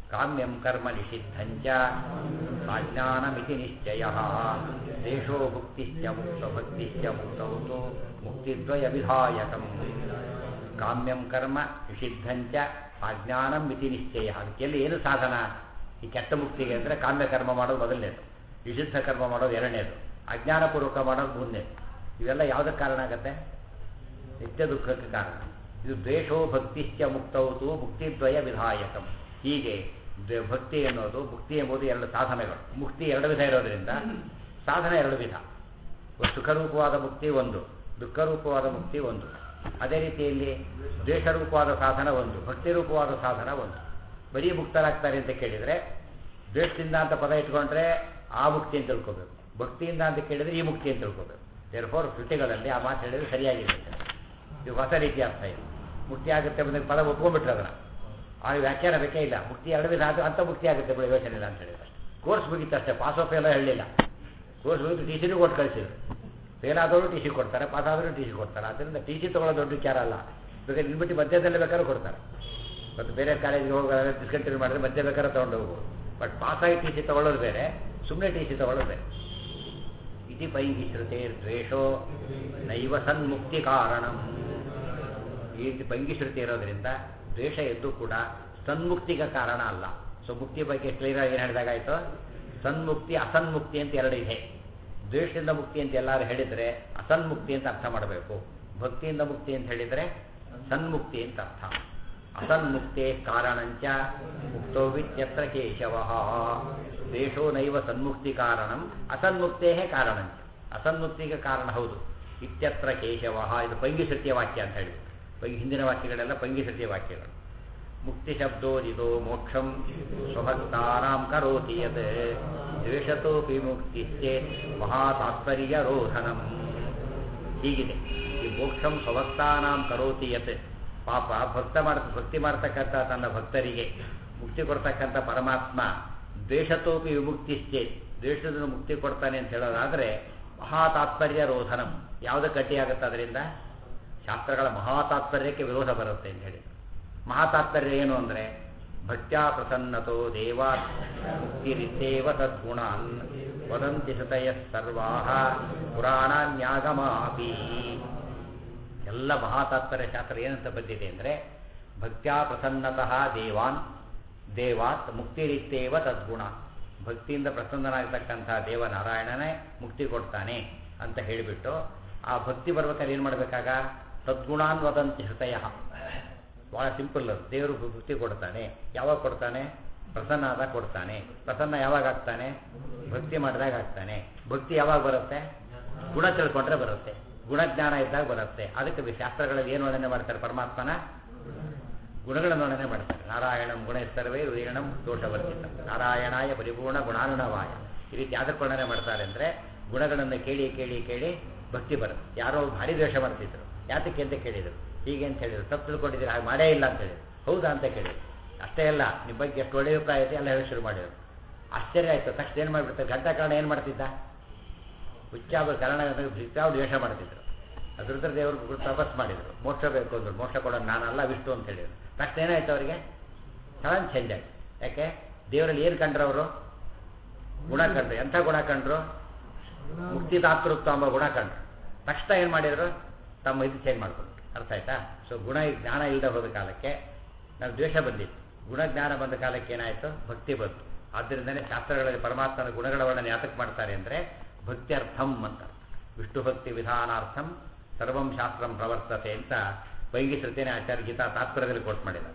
ಕಾಮ್ಯಂ ಕರ್ಮ ನಿಷಿದ್ಧಂಚ ಅಜ್ಞಾನಮಿತಿ ನಿಶ್ಚಯ ದೇಶೋ ಭುಕ್ತಿಶ್ಚ ಮುಕ್ತ ಭಕ್ತಿಶ್ಚ ಮುಕ್ತೌ ತು ಮುಕ್ತಿದ್ವಯ ವಿಧಾಯಕಂ ಕಾಮ್ಯಂ ಕರ್ಮ ನಿಷಿದ್ಧಂಚ ಅಜ್ಞಾನಂ ಮಿತಿ ನಿಶ್ಚಯ ಅದಕ್ಕೆಲ್ಲಿ ಏನು ಸಾಧನ ಈ ಕೆಟ್ಟ ಮುಕ್ತಿಗೆ ಅಂದರೆ ಕಾಮ್ಯ ಕರ್ಮ ಮಾಡೋದು ಮೊದಲನೇದು ನಿಷಿದ್ಧ ಕರ್ಮ ಮಾಡೋದು ಎರಡನೇದು ಅಜ್ಞಾನಪೂರ್ವಕ ಮಾಡೋದು ಮೂರನೇದು ಇವೆಲ್ಲ ಯಾವುದಕ್ಕೆ ಕಾರಣ ಆಗುತ್ತೆ ನಿತ್ಯ ದುಃಖಕ್ಕೆ ಕಾರಣ ಇದು ದ್ವೇಷೋ ಭಕ್ತಿಶ್ಚ ಮುಕ್ತೌತು ಮುಕ್ತಿದ್ವಯ ವಿಧಾಯಕಂ ಹೀಗೆ ದ್ವ- ಭಕ್ತಿ ಎನ್ನುವುದು ಮುಕ್ತಿ ಎಂಬುದು ಎರಡು ಸಾಧನಗಳು ಮುಕ್ತಿ ಎರಡು ವಿಧ ಇರೋದ್ರಿಂದ ಸಾಧನ ಎರಡು ವಿಧ ಒಂದು ಸುಖರೂಪವಾದ ಮುಕ್ತಿ ಒಂದು ದುಃಖರೂಪವಾದ ಮುಕ್ತಿ ಒಂದು ಅದೇ ರೀತಿಯಲ್ಲಿ ದ್ವೇಷರೂಪವಾದ ಸಾಧನ ಒಂದು ಭಕ್ತಿ ರೂಪವಾದ ಸಾಧನ ಒಂದು ಬರೀ ಮುಕ್ತರಾಗ್ತಾರೆ ಅಂತ ಕೇಳಿದರೆ ದ್ವೇಷದಿಂದ ಅಂತ ಪದ ಇಟ್ಕೊಂಡ್ರೆ ಆ ಮುಕ್ತಿ ಅಂತ ತಿಳ್ಕೋಬೇಕು ಭಕ್ತಿಯಿಂದ ಅಂತ ಕೇಳಿದರೆ ಈ ಮುಕ್ತಿ ಅಂತ ತಿಳ್ಕೋಬೇಕು ದೇರ್ಫೋರ್ ಕೃತಿಗಳಲ್ಲಿ ಆ ಮಾತು ಹೇಳಿದ್ರೆ ಸರಿಯಾಗಿದೆ ಅಂತ. ಇದು ಹೊಸ ರೀತಿಯ ಅರ್ಥ ಇದು ಮುಕ್ತಿ ಆಗುತ್ತೆ ಬಂದಾಗ ಪದ ಒಪ್ಕೊಂಡ್ಬಿಟ್ರೆ ಅದನ್ನ ಆ ವ್ಯಾಖ್ಯಾನ ಬೇಕೇ ಇಲ್ಲ ಮುಕ್ತಿ ಎರಡು ವಿಧ ಅದು ಅಂತ ಮುಕ್ತಿ ಆಗುತ್ತೆ ಬಿಡಿ ಯೋಚನೆ ಇಲ್ಲ ಅಂತ ಹೇಳಿದ್ರೆ ಕೋರ್ಸ್ ಮುಗೀತು ಅಷ್ಟೇ ಪಾಸ್ ಆಫ್ ಎಲ್ಲ ಹೇಳಲಿಲ್ಲ ಕೋರ್ಸ್ ಮುಗಿದು ಟಿ ಸಿನೂ ಕೊಟ್ಟು ಕಳಿಸಿದ್ರು ಫೇಲ್ ಆದವರು ಟಿ ಸಿ ಕೊಡ್ತಾರೆ ಪಾಸ್ ಆದರೂ ಟಿ ಸಿ ಕೊಡ್ತಾರೆ ಅದರಿಂದ ಟಿ ಸಿ ತೊಗೊಳ್ಳೋ ದೊಡ್ಡ ವಿಚಾರ ಅಲ್ಲ ಬೇಕಾದ್ರೆ ನಿಲ್ಬಿಟ್ಟು ಮಧ್ಯದಲ್ಲಿ ಬೇಕಾದ್ರೂ ಕೊಡ್ತಾರೆ ಮತ್ತು ಬೇರೆ ಕಾಲೇಜಿಗೆ ಹೋಗೋದ್ರೆ ಡಿಸ್ಕಂಟಿನ್ಯೂ ಮಾಡಿದ್ರೆ ಮಧ್ಯೆ ಬೇಕಾದ್ರೆ ತೊಗೊಂಡು ಹೋಗ್ಬೋದು ಬಟ್ ಪಾಸಾಗಿ ಟಿ ಸಿ ತೊಗೊಳ್ಳೋದು ಬೇರೆ ಸುಮ್ಮನೆ ಟಿ ಸಿ ತೊಗೊಳ್ಳೋದು ಬೇರೆ ಇತಿ ಪೈಹಿ ಶ್ರುತೇರ್ದ್ವೇಷೋ ನೈವ ಸನ್ಮುಕ್ತಿ ಕಾರಣಂ ಈ ರೀತಿ ಪಂಗಿ ಶ್ರುತಿ ಇರೋದ್ರಿಂದ ದ್ವೇಷ ಎದ್ದು ಕೂಡ ಸನ್ಮುಕ್ತಿಗೆ ಕಾರಣ ಅಲ್ಲ ಸೊ ಮುಕ್ತಿ ಬಗ್ಗೆ ಕ್ಲಿಯರ್ ಏನು ಹೇಳಿದಾಗಾಯ್ತು ಸನ್ಮುಕ್ತಿ ಅಸನ್ಮುಕ್ತಿ ಅಂತ ಎರಡು ಇದೆ ದ್ವೇಷದಿಂದ ಮುಕ್ತಿ ಅಂತ ಎಲ್ಲರೂ ಹೇಳಿದರೆ ಅಸನ್ಮುಕ್ತಿ ಅಂತ ಅರ್ಥ ಮಾಡಬೇಕು ಭಕ್ತಿಯಿಂದ ಮುಕ್ತಿ ಅಂತ ಹೇಳಿದರೆ ಸನ್ಮುಕ್ತಿ ಅಂತ ಅರ್ಥ ಅಸನ್ಮುಕ್ತೆ ಕಾರಣಂಚ ಮುಕ್ತೋ ವಿತ್ಯತ್ರ ಕೇಶವ ದೇಶೋ ನೈವ ಸನ್ಮುಕ್ತಿ ಕಾರಣಂ ಅಸನ್ಮುಕ್ತೇ ಕಾರಣಂಚ ಅಸನ್ಮುಕ್ತಿಗೆ ಕಾರಣ ಹೌದು ಇತ್ಯತ್ರ ಕೇಶವ ಇದು ಪಂಗಿಸತ್ಯ ವಾಕ್ಯ ಅಂತ ಹೇಳಿ ಪಂಗಿ ಹಿಂದಿನ ವಾಕ್ಯಗಳೆಲ್ಲ ಪಂಗಿಸತ್ಯ ವಾಕ್ಯಗಳು ಮುಕ್ತಿ ಶಬ್ದೋದಿತೋ ಮೋಕ್ಷಂ ಸ್ವಭಕ್ತಾನಾಂ ಕರೋತಿ ಯತ್ ದ್ವೇಷತೋಪಿ ಮುಕ್ತಿ ಚೇತ್ ಮಹಾತಾತ್ಪರ್ಯ ರೋಧನಂ ಹೀಗಿದೆ ಈ ಮೋಕ್ಷಂ ಸ್ವಭಕ್ತಾನಾಂ ಕರೋತಿ ಯತ್ ಪಾಪ ಭಕ್ತ ಮಾಡ ಭಕ್ತಿ ಮಾಡ್ತಕ್ಕಂಥ ತನ್ನ ಭಕ್ತರಿಗೆ ಮುಕ್ತಿ ಕೊಡ್ತಕ್ಕಂಥ ಪರಮಾತ್ಮ ದ್ವೇಷತೋಪಿ ವಿಮುಕ್ತಿಶ್ಚೇ ದ್ವೇಷದಿಂದ ಮುಕ್ತಿ ಕೊಡ್ತಾನೆ ಅಂತ ಹೇಳೋದಾದರೆ ಮಹಾತಾತ್ಪರ್ಯ ರೋಧನಂ ಯಾವುದಕ್ಕೆ ಅಡ್ಡಿಯಾಗುತ್ತೆ ಅದರಿಂದ ಶಾಸ್ತ್ರಗಳ ಮಹಾತಾತ್ಪರ್ಯಕ್ಕೆ ವಿರೋಧ ಬರುತ್ತೆ ಅಂತ ಹೇಳಿ ಮಹಾತಾತ್ಪರ್ಯ ಏನು ಅಂದರೆ ಭಕ್ತ್ಯಾ ಪ್ರಸನ್ನತೋ ದೇವಾ ಮುಕ್ತಿರಿತ್ತೇವ ತದ್ಗುಣಾನ್ ವದಂತಿ ಶತಯ ಸರ್ವಾ ಪುರಾಣಾನ್ಯಾಗಮಾಪಿ ಎಲ್ಲ ಮಹಾತಾತ್ಪರ್ಯ ಶಾಸ್ತ್ರ ಏನಂತ ಬಂದಿದೆ ಅಂದರೆ ಭಕ್ತ್ಯಾ ಪ್ರಸನ್ನತಃ ದೇವಾನ್ ದೇವಾತ್ ಮುಕ್ತಿರಿತ್ತೇವ ತದ್ಗುಣ ಭಕ್ತಿಯಿಂದ ಪ್ರಸನ್ನನಾಗತಕ್ಕಂಥ ದೇವನಾರಾಯಣನೇ ಮುಕ್ತಿ ಕೊಡ್ತಾನೆ ಅಂತ ಹೇಳಿಬಿಟ್ಟು ಆ ಭಕ್ತಿ ಬರ್ಬೇಕಾದ್ರೆ ಏನು ಮಾಡಬೇಕಾಗ ತದ್ಗುಣಾನ್ ವದಂತಿ ಹೃದಯ ಭಾಳ ಸಿಂಪಲ್ ಅದು ದೇವರು ಭಕ್ತಿ ಕೊಡ್ತಾನೆ ಯಾವಾಗ ಕೊಡ್ತಾನೆ ಪ್ರಸನ್ನ ಆದಾಗ ಕೊಡ್ತಾನೆ ಪ್ರಸನ್ನ ಯಾವಾಗ ಆಗ್ತಾನೆ ಭಕ್ತಿ ಮಾಡಿದಾಗ ಆಗ್ತಾನೆ ಭಕ್ತಿ ಯಾವಾಗ ಬರುತ್ತೆ ಗುಣ ತಿಳ್ಕೊಂಡ್ರೆ ಬರುತ್ತೆ ಗುಣಜ್ಞಾನ ಇದ್ದಾಗ ಬರುತ್ತೆ ಅದಕ್ಕೆ ಶಾಸ್ತ್ರಗಳಲ್ಲಿ ಏನು ವರ್ಣನೆ ಮಾಡ್ತಾರೆ ಪರಮಾತ್ಮನ ಗುಣಗಳನ್ನು ವರ್ಣನೆ ಮಾಡ್ತಾರೆ ನಾರಾಯಣಂ ಗುಣ ಸರ್ವೇ ವೀರಣಂ ದೋಷವರ್ಜಿತ ನಾರಾಯಣಾಯ ಪರಿಪೂರ್ಣ ಗುಣಾನುಣವಾಯ ಈ ರೀತಿ ಯಾವ್ದಕ್ಕೆ ವರ್ಣನೆ ಮಾಡ್ತಾರೆ ಅಂದರೆ ಗುಣಗಳನ್ನು ಕೇಳಿ ಕೇಳಿ ಕೇಳಿ ಭಕ್ತಿ ಬರುತ್ತೆ ಯಾರೋ ಭಾರಿ ದ್ವೇಷ ಮಾಡ್ತಿದ್ರು ಯಾತಕ್ಕೆ ಅಂತ ಕೇಳಿದರು ಹೀಗೆ ಅಂತ ಹೇಳಿದ್ರು ತಪ್ಪು ತಿಳ್ಕೊಂಡಿದ್ದೀರಿ ಹಾಗೆ ಮಾಡೇ ಇಲ್ಲ ಅಂತ ಹೇಳಿದ್ರು ಹೌದಾ ಅಂತ ಕೇಳಿದ್ರು ಅಷ್ಟೇ ಅಲ್ಲ ನಿಮ್ಮ ಬಗ್ಗೆ ಎಷ್ಟು ಒಳ್ಳೆಯ ಅಭಿಪ್ರಾಯ ಐತೆ ಎಲ್ಲ ಹೇಳಿ ಶುರು ಮಾಡಿದರು ಆಶ್ಚರ್ಯ ಆಯಿತು ತಕ್ಷಣ ಏನು ಮಾಡಿಬಿಡ್ತಾರೆ ಗಂಟಾ ಕಾರಣ ಏನು ಮಾಡ್ತಿದ್ದ ಹುಚ್ಚಾಬ ಕಾರಣ ಹುಚ್ಚಾವ್ ದ್ವೇಷ ಮಾಡ್ತಿದ್ರು ಅದ್ರ ದೇವರು ತಪಸ್ ಮಾಡಿದರು ಮೋಕ್ಷ ಬೇಕು ಅಂದರು ಮೋಕ್ಷ ಕೊಡೋದು ನಾನಲ್ಲ ವಿಷ್ಣು ಅಂತ ಹೇಳಿದ್ರು ತಕ್ಷಣ ಏನಾಯ್ತು ಅವರಿಗೆ ಸಡನ್ ಚೇಂಜ್ ಆಯ್ತು ಯಾಕೆ ದೇವರಲ್ಲಿ ಏನು ಕಂಡ್ರು ಅವರು ಗುಣ ಕಂಡ್ರು ಎಂಥ ಗುಣ ಕಂಡ್ರು ಮುಕ್ತಿದಾತೃತ್ವ ಎಂಬ ಗುಣ ಕಂಡ್ರು ತಕ್ಷಣ ಏನು ಮಾಡಿದರು ತಮ್ಮ ಇದು ಚೇಂಜ್ ಮಾಡ್ಕೊಂಡ್ರು ಅರ್ಥ ಆಯ್ತಾ ಸೊ ಗುಣ ಜ್ಞಾನ ಇಲ್ಲದೆ ಹೋದ ಕಾಲಕ್ಕೆ ನಾವು ದ್ವೇಷ ಬಂದಿತ್ತು ಗುಣಜ್ಞಾನ ಬಂದ ಕಾಲಕ್ಕೆ ಏನಾಯಿತು ಭಕ್ತಿ ಬಂತು ಆದ್ದರಿಂದನೇ ಶಾಸ್ತ್ರಗಳಲ್ಲಿ ಪರಮಾತ್ಮನ ಗುಣಗಳ ವರ್ಣನೆ ಯಾತಕ್ಕೆ ಮಾಡ್ತಾರೆ ಅಂದರೆ ಭಕ್ತ್ಯರ್ಥಂ ಅಂತ ವಿಷ್ಣು ಭಕ್ತಿ ವಿಧಾನಾರ್ಥಂ ಸರ್ವಂ ಶಾಸ್ತ್ರಂ ಪ್ರವರ್ತತೆ ಅಂತ ವೈಗಿಶ್ರುತೇನೆ ಆಚಾರ್ಯ ಗೀತಾ ತಾತ್ಪರ್ಯದಲ್ಲಿ ಕೋಟ್ ಮಾಡಿದ್ದಾರೆ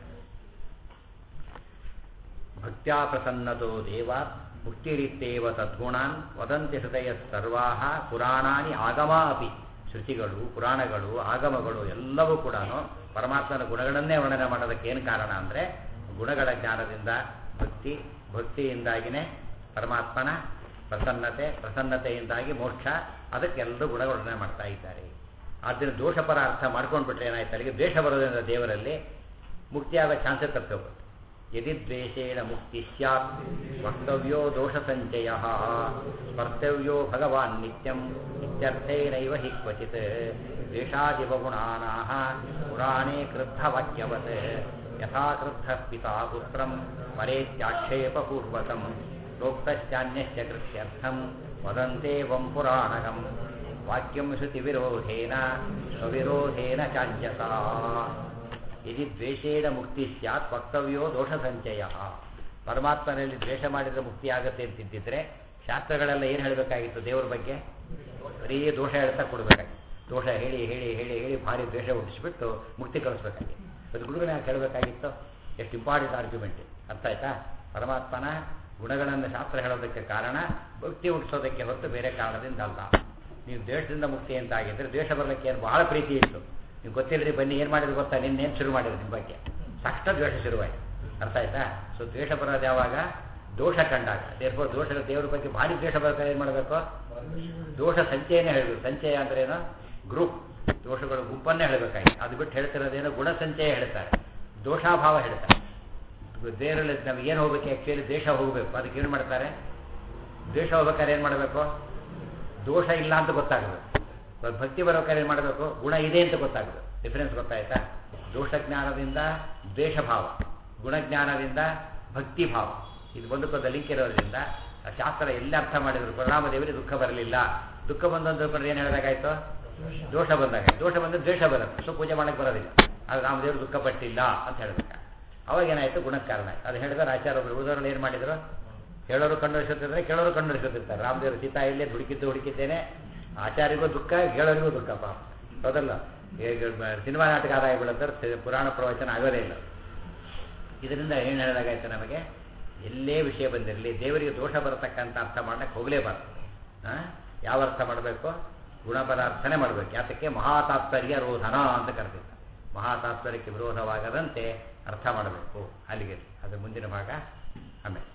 ಭಕ್ತ್ಯಾ ಪ್ರಸನ್ನತೋ ದೇವ ಮುಕ್ತಿರಿತ್ತೇವ ತದ್ಗುಣಾನ್ ವದಂತಿ ಹೃದಯ ಸರ್ವಾ ಪುರಾಣಾನಿ ಆಗಮಾ ಅಪಿ ಶ್ರುತಿಗಳು ಪುರಾಣಗಳು ಆಗಮಗಳು ಎಲ್ಲವೂ ಕೂಡ ಪರಮಾತ್ಮನ ಗುಣಗಳನ್ನೇ ವರ್ಣನೆ ಮಾಡೋದಕ್ಕೆ ಏನು ಕಾರಣ ಅಂದರೆ ಗುಣಗಳ ಜ್ಞಾನದಿಂದ ಭಕ್ತಿ ಭಕ್ತಿಯಿಂದಾಗಿನೇ ಪರಮಾತ್ಮನ ಪ್ರಸನ್ನತೆ ಪ್ರಸನ್ನತೆಯಿಂದಾಗಿ ಮೋಕ್ಷ ಅದಕ್ಕೆ ಎಲ್ಲರೂ ಗುಣಗಳು ವರ್ಣನೆ ಮಾಡ್ತಾ ಇದ್ದಾರೆ ಆದ್ದರಿಂದ ದೋಷಪರ ಅರ್ಥ ಮಾಡ್ಕೊಂಡ್ಬಿಟ್ರೆ ಏನಾಯ್ತು ಅಲ್ಲಿಗೆ ದ್ವೇಷ ಬರೋದ್ರಿಂದ ದೇವರಲ್ಲಿ ಮುಕ್ತಿಯಾದ ಚಾನ್ಸಸ್ ತಪ್ಪೋಗುತ್ತೆ ಯದಿ ದ್ವೇಷೇಣ ಮುಕ್ತಿ ಸ್ಯಾತ್ ವಕ್ತವ್ಯೋ ದೋಷ ಸಂಚಯ ಸ್ಪರ್ತವ್ಯೋ ಭಗವಾನ್ ನಿತ್ಯಂ ಇತ್ಯರ್ಥೇನೈವ ಹಿ ಕ್ವಚಿತ್ ದ್ವೇಷಾದಿವ ಗುಣಾನಾಹ ಪುರಾಣೇ ಕ್ರುದ್ಧ ವಾಕ್ಯವತ್ ಯಥಾಕೃದ್ಧ ಪಿತಾ ಪುತ್ರಂ ಪರೇತ್ಯಾಕ್ಷೇಪಪೂರ್ವಕಂ ಪ್ರೋಕ್ತಶ್ಚಾನ್ಯಶ್ಚ ಕೃಷ್ಯರ್ಥಂ ವದಂತೇವಂ ಪುರಾಣಕಂ ವಾಕ್ಯಂ ಶ್ರುತಿವಿರೋಧೇನ ಸ್ವವಿರೋಧೇನ ಚಾನ್ಯತಾ ಯದಿ ದ್ವೇಷೇಣ ಮುಕ್ತಿ ಸ್ಯಾತ್ ವಕ್ತವ್ಯೋ ದೋಷ ಸಂಚಯ ಪರಮಾತ್ಮನಲ್ಲಿ ದ್ವೇಷ ಮಾಡಿದ್ರೆ ಮುಕ್ತಿ ಆಗುತ್ತೆ ಅಂತಿದ್ದಿದ್ರೆ ಶಾಸ್ತ್ರಗಳೆಲ್ಲ ಏನು ಹೇಳಬೇಕಾಗಿತ್ತು ದೇವರ ಬಗ್ಗೆ ಬರೀ ದೋಷ ಹೇಳ್ತಾ ಕೊಡಬೇಕಾಗಿತ್ತು ದೋಷ ಹೇಳಿ ಹೇಳಿ ಹೇಳಿ ಹೇಳಿ ಭಾರಿ ದ್ವೇಷ ಹುಟ್ಟಿಸ್ಬಿಟ್ಟು ಮುಕ್ತಿ ಕಳಿಸ್ಬೇಕಾಗಿತ್ತು ಅದು ಗುರುಗಳನ್ನ ಯಾಕೆ ಹೇಳಬೇಕಾಗಿತ್ತು ಎಷ್ಟು ಇಂಪಾರ್ಟೆಂಟ್ ಆರ್ಗ್ಯುಮೆಂಟ್ ಅರ್ಥ ಆಯ್ತಾ ಪರಮಾತ್ಮನ ಗುಣಗಳನ್ನು ಶಾಸ್ತ್ರ ಹೇಳೋದಕ್ಕೆ ಕಾರಣ ಭಕ್ತಿ ಹುಟ್ಟಿಸೋದಕ್ಕೆ ಹೊರತು ಬೇರೆ ಕಾರಣದಿಂದ ಅಲ್ಲ ನೀವು ದ್ವೇಷದಿಂದ ಮುಕ್ತಿ ಅಂತ ಆಗಿದ್ರೆ ದ್ವೇಷ ಬರಲಿಕ್ಕೆ ಏನು ಬಹಳ ಪ್ರೀತಿ ಇತ್ತು ನೀವು ಗೊತ್ತಿಲ್ಲರಿ ಬನ್ನಿ ಏನು ಮಾಡಿದ್ರು ಗೊತ್ತಾ ನಿನ್ನೇನು ಶುರು ಮಾಡಿದ್ರು ನಿಮ್ಮ ಬಗ್ಗೆ ತಕ್ಷಣ ದ್ವೇಷ ಶುರುವಾಯಿತು ಅರ್ಥ ಆಯ್ತಾ ಸೊ ದ್ವೇಷ ಬರೋದು ಯಾವಾಗ ದೋಷ ಕಂಡಾಗ ದೇರ್ಫೋರ್ ದೋಷ ದೇವ್ರ ಬಗ್ಗೆ ಭಾರಿ ದ್ವೇಷ ಬರ್ತಾರೆ ಏನು ಮಾಡಬೇಕು ದೋಷ ಸಂಚಯನೇ ಹೇಳಬೇಕು ಸಂಚಯ ಅಂದ್ರೆ ಏನು ಗ್ರೂಪ್ ದೋಷಗಳು ಗುಂಪನ್ನೇ ಹೇಳಬೇಕಾಗಿ ಅದು ಬಿಟ್ಟು ಹೇಳ್ತಿರೋದೇನೋ ಗುಣ ಸಂಚಯ ಹೇಳ್ತಾರೆ ದೋಷಾಭಾವ ಹೇಳ್ತಾರೆ ದೇವರಲ್ಲಿ ನಮ್ಗೆ ಏನು ಹೋಗ್ಬೇಕು ಆ್ಯಕ್ಚುಲಿ ದೇಶ ಹೋಗಬೇಕು ಅದಕ್ಕೆ ಏನು ಮಾಡ್ತಾರೆ ದ್ವೇಷ ಹೋಗ್ಬೇಕಾದ್ರೆ ಏನು ಮಾಡಬೇಕು ದೋಷ ಇಲ್ಲ ಅಂತ ಗೊತ್ತಾಗಬೇಕು ಇವಾಗ ಭಕ್ತಿ ಬರ್ಬೇಕಾದ್ರೆ ಏನು ಮಾಡಬೇಕು ಗುಣ ಇದೆ ಅಂತ ಗೊತ್ತಾಗಬೇಕು ಡಿಫರೆನ್ಸ್ ಗೊತ್ತಾಯ್ತಾ ದೋಷ ಜ್ಞಾನದಿಂದ ದ್ವೇಷ ಭಾವ ಗುಣಜ್ಞಾನದಿಂದ ಭಕ್ತಿ ಭಾವ ಇದು ಒಂದಕ್ಕೊಂದು ಲಿಂಕ್ ಇರೋದ್ರಿಂದ ಆ ಶಾಸ್ತ್ರ ಎಲ್ಲಿ ಅರ್ಥ ಮಾಡಿದ್ರು ಪರಿಣಾಮ ದೇವರಿಗೆ ದುಃಖ ಬರಲಿಲ್ಲ ದುಃಖ ಬಂದು ಅಂತ ತಿಳ್ಕೊಂಡ್ರೆ ಏನು ಹೇಳಿದಾಗಾಯ್ತು ದೋಷ ಬಂದಾಗ ದೋಷ ಬಂದು ದ್ವೇಷ ಬರುತ್ತೆ ಸೊ ಪೂಜೆ ಮಾಡಕ್ಕೆ ಬರೋದಿಲ್ಲ ಅದು ರಾಮದೇವರು ದುಃಖ ಪಟ್ಟಿಲ್ಲ ಅಂತ ಹೇಳ್ಬೇಕು ಅವಾಗ ಏನಾಯ್ತು ಗುಣಕ್ಕೆ ಕಾರಣ ಆಯ್ತು ಅದು ಹೇಳಿದ್ರೆ ಆಚಾರ ಒಬ್ರು ಉಳಿದವ್ರಲ್ಲಿ ಏನು ಮಾಡಿದ್ರು ಹೇಳೋರು ಕಣ್ಣರಿಸುತ್ತಿದ್ರೆ ಕೇಳೋರು ಕಣ್ಣರಿಸುತ್ತಿರ್ತಾರೆ ರಾಮದೇವರು ಸೀತಾ ಇಲ್ಲೇ ಹುಡುಕಿದ್ದು ಹುಡುಕಿದ್ದೇನೆ ಆಚಾರ್ಯರಿಗೂ ದುಃಖ ಹೇಳೋರಿಗೂ ದುಃಖ ಪಾಪ ಹೌದಲ್ಲ ಈಗ ಸಿನಿಮಾ ನಾಟಕ ಆಗಿಬಿಡುತ್ತೆ ಪುರಾಣ ಪ್ರವಚನ ಆಗೋದೇ ಇಲ್ಲ ಇದರಿಂದ ಏನು ಹೇಳಿದಾಗಾಯ್ತು ನಮಗೆ ಎಲ್ಲೇ ವಿಷಯ ಬಂದಿರಲಿ ದೇವರಿಗೆ ದೋಷ ಬರತಕ್ಕಂಥ ಅರ್ಥ ಮಾಡಕ್ಕೆ ಹೋಗಲೇಬಾರ್ದು ಯಾವ ಅರ್ಥ ಮಾಡಬೇಕು ಗುಣಪದ ಅರ್ಥನೇ ಮಾಡಬೇಕು ಯಾತಕ್ಕೆ ಮಹಾತಾತ್ಪರ್ಯ ರೋಧನ ಅಂತ ಕರೆದಿದ್ದ ಮಹಾತಾತ್ಪರ್ಯಕ್ಕೆ ವಿರೋಧವಾಗದಂತೆ ಅರ್ಥ ಮಾಡಬೇಕು ಅಲ್ಲಿಗೆ ಅದು ಮುಂದಿನ ಭಾಗ ಆಮೇಲೆ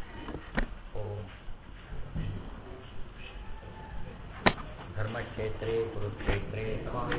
ಓಂ ಧರ್ಮಕ್ಷೇತ್ರೇ ಕುರುಕ್ಷೇತ್ರೇ